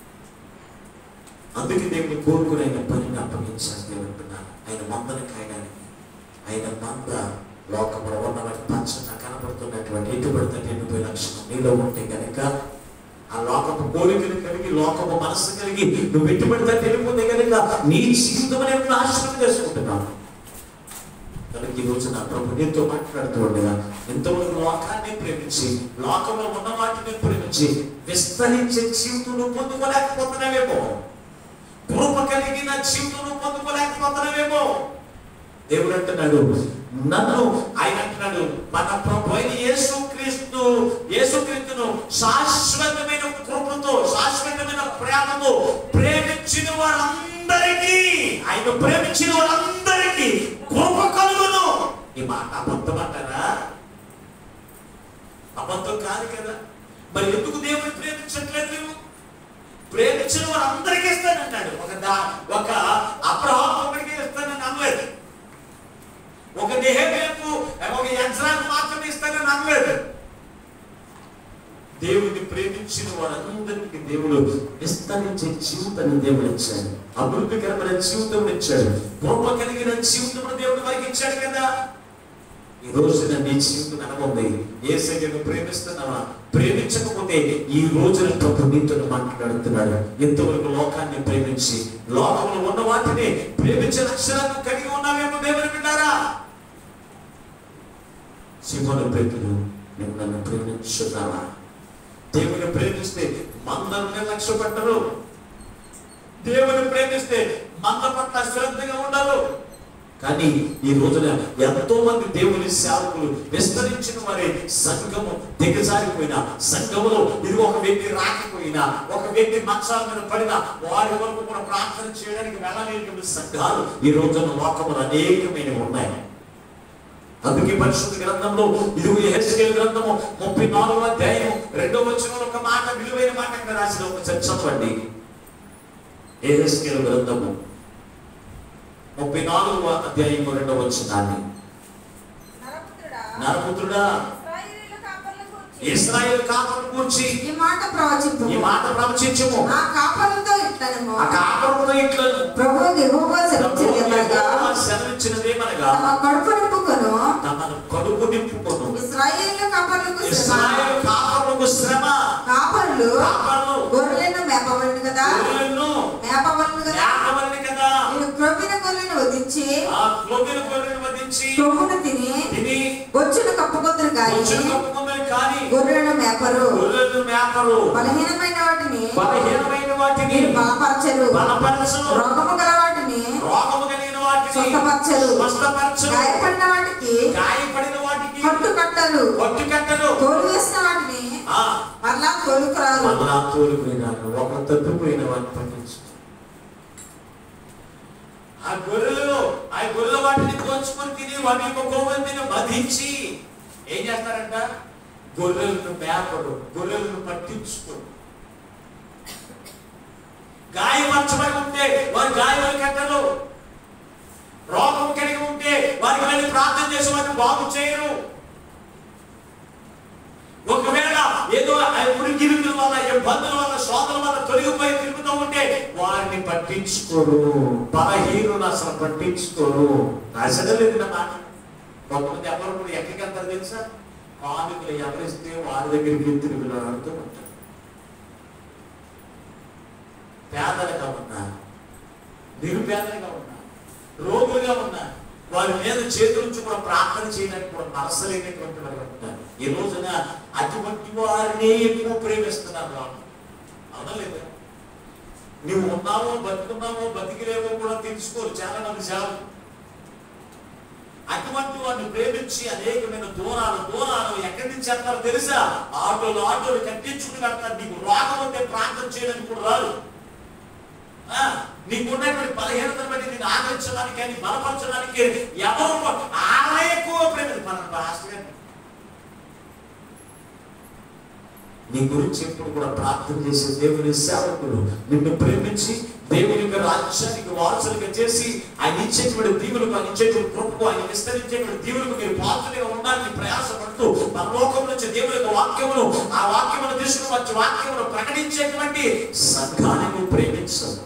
Speaker 1: అందుకే దేవుని కోరుకుని ఆయన పనిని అప్పగించాను దేవుడున్నాను ఆయన మందను కాయడానికి ఆయన మంద లోకంలో ఉన్నవాటి పంచన కనపడుతున్నటువంటి ఎటుబడితే ఎండిపోయిన లక్షణం నీలో ఉంటే కనుక ఆ లోకపు కోరికలు కలిగి లోకపు మనస్సు కలిగి నువ్వు ఎట్టుబడితే వెళ్ళిపోతే కనుక నీ జీవితం నేను నాశనం చేసుకుంటున్నాను కనుక ఈ రోజు నా ప్రభు నీతో మాట్లాడుతూ ఉండగా ఎంతవరకు లోకాన్ని ప్రేమించి లోకంలో ఉన్న వాటిని ప్రేమించి విస్తరించే జీవితం నువ్వు పొందుకోలేకపోతున్నావేమో కృప కలిగిన జీవితం నువ్వు పొందుకోలేకపోతున్నావేమో దేవుడు అంటున్నాడు నన్ను ఆయన అంటున్నాడు మన ప్రభు అయిన యేసుక్రీస్తు యేసుక్రీస్తును శాశ్వతమైన కృపతో శాశ్వతమైన ప్రేమతో ప్రేమించిన వారందరికీ ఆయన ప్రేమించిన వారందరికీ కృప కలుగును ఈ మాట అబద్ధం అంటారా అబద్ధం కాదు కదా మరి ఎందుకు దేవుని ప్రేమించట్లేదు నువ్వు ప్రేమించిన వారందరికీ ఇస్తానన్నాడు ఒక దా ఒక అబ్రహాం ఒకరికి ఇస్తానని అనలేదు ఒక దేహకు ఒక యంత్రాన్ని మాత్రమే ఇస్తానని అనలేదు దేవుడిని ప్రేమించిన వారందరికీ దేవుడు విస్తరించే జీవితాన్ని దేవుడు ఇచ్చాడు అభివృద్ధికరమైన జీవితం ఇచ్చాడు గొప్ప కలిగిన జీవితం దేవుడు వారికి ఇచ్చాడు కదా ఈ రోజున నీ జీవితం అనగుంది ఏ సైడ్ను ప్రేమిస్తున్నావా ప్రేమించకపోతే ఈ రోజున ప్రభు నీతో మాట్లాడుతున్నాడు ఇంతవరకు లోకాన్ని ప్రేమించి లోకంలో ఉన్న వాటిని ప్రేమించే లక్షణాలను కలిగి ఉన్నావేమో దేవుని విన్నారా సింహను పేతులు నువ్వు నన్ను ప్రేమించున్నావా దేవుని ప్రేమిస్తే మందరు నిర్లక్ష్య పెట్టరు దేవుని ప్రేమిస్తే మంద పట్ల శ్రద్ధగా ఉండరు కానీ ఈ రోజున ఎంతో మంది దేవుని సేవకులు విస్తరించిన వారి సంఘము దిగజారిపోయినా సంఘములో ఇది ఒక వ్యక్తి రాకపోయినా ఒక వ్యక్తి మంచాల మీద పడినా వారి వరకు కూడా ప్రార్థన చేయడానికి వెళ్ళలేని సంఘాలు ఈ రోజున లోకములు అనేకమైనవి ఉన్నాయి అందుకే పరిశుద్ధ గ్రంథంలో ఇది హెచ్కేల్ గ్రంథము ముప్పై నాలుగో అధ్యాయం రెండో వచ్చిన ఒక మాట విలువైన మాట అక్కడ రాసిన ఒక చర్చండి ఏహెస్కేల్ గ్రంథము ముప్పై నాలుగవ అధ్యాయం రెండవ వచ్చినాన్ని
Speaker 3: నరపుత్రుడా
Speaker 1: నరపుత్రుడా
Speaker 3: ఇశ్రాయేలీయుల కాపర్ల గూర్చి
Speaker 1: ఇస్రాయేల్ కాపరు కూర్చి
Speaker 2: ఈ మాట ప్రవచింపు
Speaker 1: ఈ మాట ప్రవచించము
Speaker 2: ఆ కాపలతో ఇట్లనము
Speaker 1: ఆ కాపరుతో ఇట్లా
Speaker 2: ప్రభు యెహోవా సెలవిచ్చినదేమనగా
Speaker 1: సెలవిచ్చినదేమనగా
Speaker 2: తమ కడుపు నింపుకొను
Speaker 1: తమను కడుపు నింపుకొను
Speaker 2: ఇశ్రాయేలు కాపర్లకు శ్రమ
Speaker 1: ఇస్రాయేల్ కాపరులకు శ్రమ
Speaker 2: కాపర్లు
Speaker 1: కాపరులు
Speaker 2: గొర్రెలను మేపవలను కదా
Speaker 1: గొర్రెలను
Speaker 2: మేపవలను కదా
Speaker 4: క్రొవ్విన గొర్రెను వధించి
Speaker 2: కొవ్వును తిని
Speaker 4: తిని
Speaker 2: బొచ్చును కప్పుకొద్దురు కానీ
Speaker 4: కొంచెం కప్పుకుందని కానీ
Speaker 2: గొర్రెలను మేపరు
Speaker 4: గొర్రెలను మేపరు
Speaker 2: బలహీనమైన వాటిని
Speaker 4: బలహీనమైన వాటిని
Speaker 2: మీరు బలపరచరు
Speaker 4: బలపరచరు
Speaker 2: రోగము గల వాటిని
Speaker 4: రోగము కలిగిన వాటిని
Speaker 2: స్వస్థపరచరు
Speaker 4: స్వస్థపరచరు
Speaker 2: గాయపడిన వాటికి
Speaker 4: గాయపడిన వాటికి
Speaker 2: కట్టు కట్టరు
Speaker 4: కొట్టు కట్టరు
Speaker 2: తోలు వేసిన వాటిని
Speaker 4: ఆ,
Speaker 2: మరలా తోలుకురారు
Speaker 1: మళ్ళా తోలిపోయినాను ఒక తప్పిపోయిన వాడిని పట్టించు
Speaker 4: ఆ గొర్రెలు ఆ గొర్రెల వాటిని కోచుకొని తిని వాటి యొక్క కొవ్వొత్తిని వధించి ఏం చేస్తారంట గొర్రెలను మేపడు గొర్రెలను పట్టించుకోడు గాయపరచబడి ఉంటే వారి గాయాలు కట్టరు రోగం కలిగి ఉంటే వారికి వెళ్ళి ప్రార్థన చేసి వారిని బాగు చేయరు ఒకవేళ ఏదో ఆ ఉరిగిరుగుల వల్ల ఇబ్బందుల వల్ల శోధన వల్ల తొలగిపోయి తిరుగుతూ ఉంటే వారిని పట్టించుకోరు బలహీనులు అసలు పట్టించుకోరు అసలు లేదు నా మాట కొంతమంది ఎవరు కూడా ఎక్కడికి వెళ్తారు తెలుసా కానుకలు ఎవరిస్తే వారి దగ్గరికి తిరుగులాడుతూ ఉంటారు పేదలుగా ఉన్నా నిరుపేదలుగా ఉన్నా రోగులుగా ఉన్నా వారి మీద చేతులుంచి కూడా ప్రార్థన చేయడానికి కూడా మనసు లేనటువంటి వారు ఉంటారు ఈ రోజున అటువంటి వారిని ఎక్కువ ప్రేమిస్తున్నారు వాళ్ళు అవునా లేదా నువ్వు ఉన్నావో బతుకున్నావో బతికిలేవో కూడా తెలుసుకోరు చాలా మంది సేవలు అటువంటి వాడిని ప్రేమించి అనేకమైన దూరాలు దూరాలు ఎక్కడి నుంచి వెళ్తారో తెలుసా ఆటోలు ఆటోలు కట్టించుకుని వెళ్తారు నీకు రోగం ఉంటే ప్రార్థన చేయడానికి కూడా రాదు ఆ, నీకున్నటువంటి బలహీనతను బట్టి నేను ఆదరించడానికి కానీ బలపరచడానికి ఎవరు ఆడే ఎక్కువ ప్రేమ మన పాస్టర్ గారిని
Speaker 1: నీ గురించి ఎప్పుడు కూడా ప్రార్థన చేసే దేవుని సేవకుడు నిన్ను ప్రేమించి దేవుని యొక్క రాజ్యానికి వారసులుగా చేసి ఆయన ఇచ్చేటువంటి దీవులకు ఆయన ఇచ్చేటువంటి కృపకు ఆయన విస్తరించేటువంటి దీవులకు మీరు పాత్రలుగా ఉండాలని ప్రయాసపడుతూ మన లోకం నుంచి దేవుని యొక్క వాక్యమును ఆ వాక్యమును తీసుకుని వచ్చి వాక్యమును ప్రకటించేటువంటి సంఘాన్ని ప్రేమించదు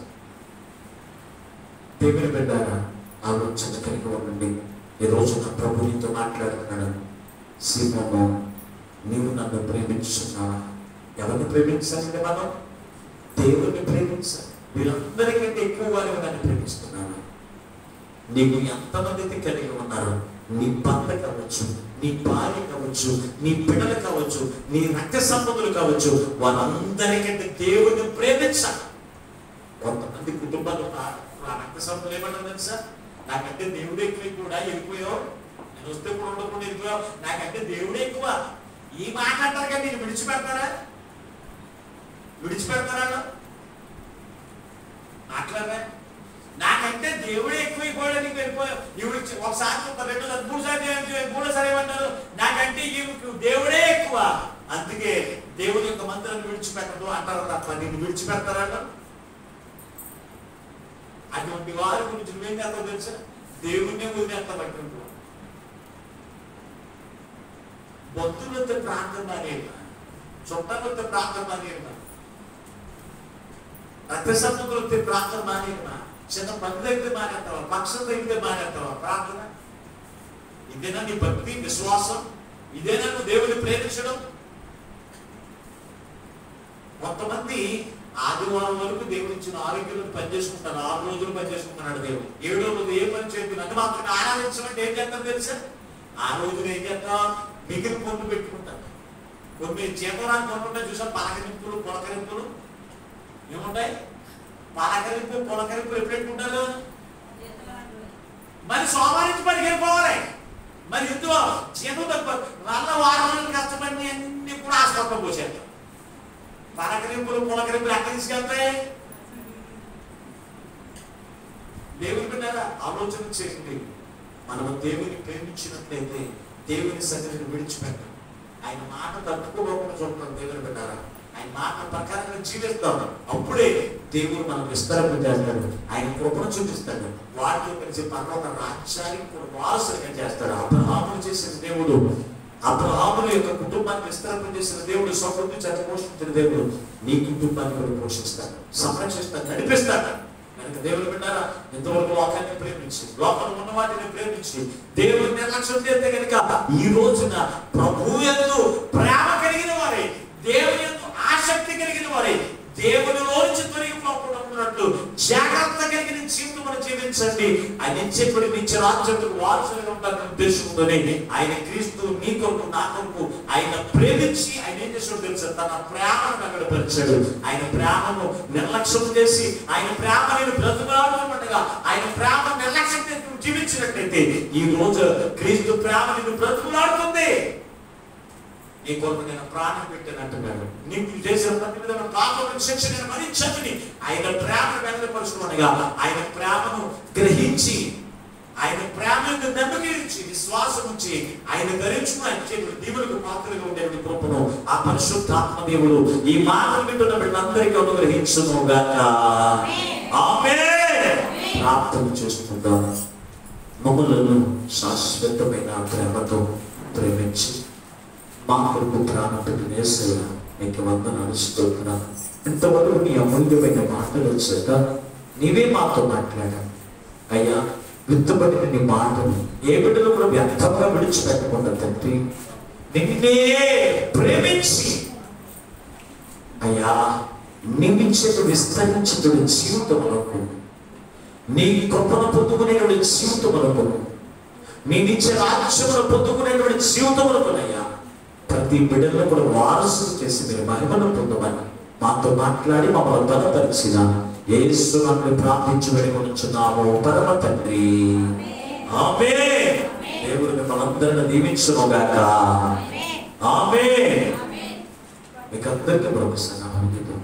Speaker 1: దేవుని బిడ్డారా ఆలోచన కలిగి ఉండండి ఈ రోజు నా ప్రభు నీతో మాట్లాడుతున్నాడు సీమోను నీవు నన్ను ప్రేమించున్నావా ఎవరిని ప్రేమించాలంటే మనం దేవుని ప్రేమించాలి వీరందరికంటే ఎక్కువగా నువ్వు నన్ను ప్రేమిస్తున్నాను నీకు ఎంతమంది కలిగి ఉన్నారు నీ భర్త కావచ్చు నీ భార్య కావచ్చు నీ బిడ్డలు కావచ్చు నీ రక్త సంబంధులు కావచ్చు వారందరికంటే దేవుని ప్రేమించాలి కొంతమంది కుటుంబాలు ఆ ఆ రక్త సంబంధులు ఏమంటారు తెలుసా నాకంటే దేవుడు ఎక్కువ కూడా వెళ్ళిపోయావు నేను వస్తే కూడా ఉండకుండా వెళ్ళిపోయావు నాకంటే దేవుడే ఎక్కువ ఈ మాట అంటారు కానీ నేను విడిచిపెడతారా విడిచిపెడతారా వాళ్ళు? మాట్లాడరా నాకంటే దేవుడే ఎక్కువైపోయాడు నీకు వెళ్ళిపోయావు ఇవి ఒకసారి ఒక రెండు సార్లు మూడు సార్లు మూడోసారి ఏమంటారు నాకంటే ఈమెకు దేవుడే ఎక్కువ అందుకే దేవుని యొక్క మందిరాన్ని విడిచిపెట్టదు అంటారు తప్ప నిన్ను విడిచిపెడతారా వాళ్ళు? అటువంటి వారి గురించి నువ్వేం చేస్తావు తెలుసా దేవుణ్ణి వదిలేస్తా పట్టుకుంటూ బంధువులతో ప్రార్థన మానేయమా చుట్టాలతో ప్రార్థన మానేయమా రక్త సంబంధులతో ప్రార్థన మానేయమా చిన్న బంధువులైతే మానేస్తావా పక్షం అయితే మానేస్తావా ప్రార్థన ఇదేనా నీ భక్తి విశ్వాసం ఇదేనా నువ్వు దేవుని ప్రేమించడం కొంతమంది ఆదివారం వరకు దేవుడు ఇచ్చిన ఆరోగ్యం పనిచేసుకుంటారు ఆరు రోజులు పనిచేసుకుంటున్నాడు దేవుడు ఏడో రోజు ఏ పని చేయదు నన్ను మాత్రం ఆరాధించమంటే ఏం చేస్తారు తెలుసా ఆ రోజున ఏం చేస్తాం మిగిలిన పనులు పెట్టుకుంటారు కొన్ని జీవనాన్ని పనులుంటాయి చూసా పలకరింపులు పొలకరింపులు ఏముంటాయి పలకరింపు పొలకరింపులు ఎప్పుడు పెట్టుకుంటారు మరి సోమవారం పనికి వెళ్ళిపోవాలి మరి ఎందుకు జీతం తక్కువ నల్ల వారం రోజులు కష్టపడి అన్ని కూడా హాస్పిటల్ పోసేస్తాం పలకరింపులు పులకరింపులు ఎక్కడ తీసుకెళ్తాయి దేవుని బిడ్డారా ఆలోచన చేయండి మనము దేవుని ప్రేమించినట్లయితే దేవుని సన్నిధిని విడిచిపెట్టాం ఆయన మాట తప్పుకోకుండా చూడటం దేవుని బిడ్డారా ఆయన మాట ప్రకారంగా జీవిస్తాం అప్పుడే దేవుడు మనం విస్తరణ చేస్తాడు ఆయన కృపను చూపిస్తాడు వాటితో కలిసి పర్వత రాజ్యానికి కూడా వారసులుగా చేస్తాడు అబ్రహామును చేసిన దేవుడు అబ్రహాముల యొక్క కుటుంబాన్ని విస్తరణ చేసిన దేవుడు స్వతంత్ర చేత పోషించిన దేవుడు నీ కుటుంబాన్ని కూడా పోషిస్తాడు సంరక్షిస్తాడు నడిపిస్తాడు కనుక దేవుడు విన్నారా ఇంతవరకు లోకాన్ని ప్రేమించి లోకంలో ఉన్న వాటిని ప్రేమించి దేవుని నిర్లక్ష్యం చేస్తే కనుక ఈ రోజున ప్రభు ఎందు ప్రేమ కలిగిన వారే దేవుని ఎందు ఆసక్తి కలిగిన వారే దేవునిలోంచి తొలగిపోకుండా ఉన్నట్లు జాగ్రత్త కలిగిన జీవితం జీవితం జీవించండి ఆయన ఇచ్చేటువంటి నిత్య రాజ్యములకు వారసులుగా ఉంటారని ఉద్దేశంతోనే ఆయన క్రీస్తు నీ కొరకు నా కొరకు ఆయన ప్రేమించి ఆయన ఏం చేసాడు తెలుసా తన ప్రేమను వెంబడపరిచాడు ఆయన ప్రేమను నిర్లక్ష్యం చేసి ఆయన ప్రేమ నేను బ్రతుకులాడుతుండగా ఆయన ప్రేమ నిర్లక్ష్యం చేసి నువ్వు జీవించినట్లయితే ఈ రోజు క్రీస్తు ప్రేమ నిన్ను బ్రతుకులాడుతుంది నీ కొరకు నేను ప్రాణం పెట్టానంటున్నాడు నీకు చేసిన ప్రతి విధమైన పాపం శిక్ష నేను భరించని ఆయన ప్రేమను వ్యక్తపరుచుకున్నగా ఆయన ప్రేమను గ్రహించి ఆయన ప్రేమను నమ్మకించి విశ్వాసం ఉంచి ఆయన ధరించుకుని ఆయన చేతులు దేవునికి పాత్రగా ఉండేటువంటి కృపను ఆ పరిశుద్ధాత్మ దేవుడు ఈ మాటలు వింటున్న వీళ్ళందరికీ అనుగ్రహించును గాక ఆమె ప్రార్థన చేస్తుందాం మమ్మలను శాశ్వతమైన ప్రేమతో ప్రేమించి మా కొరకు ప్రాణం పెట్టిన యేసయ్య నీకు వందనాలు స్తోత్రం ఇంతవరకు నీ అమూల్యమైన మాటలు వచ్చాక నీవే మాతో మాట్లాడావు అయ్యా విత్తబడిన నీ మాటలు ఏ బిడ్డలు కూడా వ్యర్థంగా విడిచిపెట్టకుండా తండ్రి నిన్నే ప్రేమించి అయ్యా నీవిచ్చేట విస్తరించేటువంటి జీవితములకు నీ కృపను పొందుకునేటువంటి జీవితములకు నీవిచ్చే రాజ్యమును పొందుకునేటువంటి జీవితములకునయ్యా ప్రతి బిడ్డలను కూడా వారసులు చేసి మీరు మహిమను పొందమని మాతో మాట్లాడి మమ్మల్ని బలపరిచిన ఏసునాన్ని ప్రార్థించి వెళ్ళుచున్నాము పరమ తండ్రి ఆమె దేవుడు మిమ్మల్ని దీవించునుగాక ఆమె మీకు అందరికీ మరొకసారి నా వందనాలు.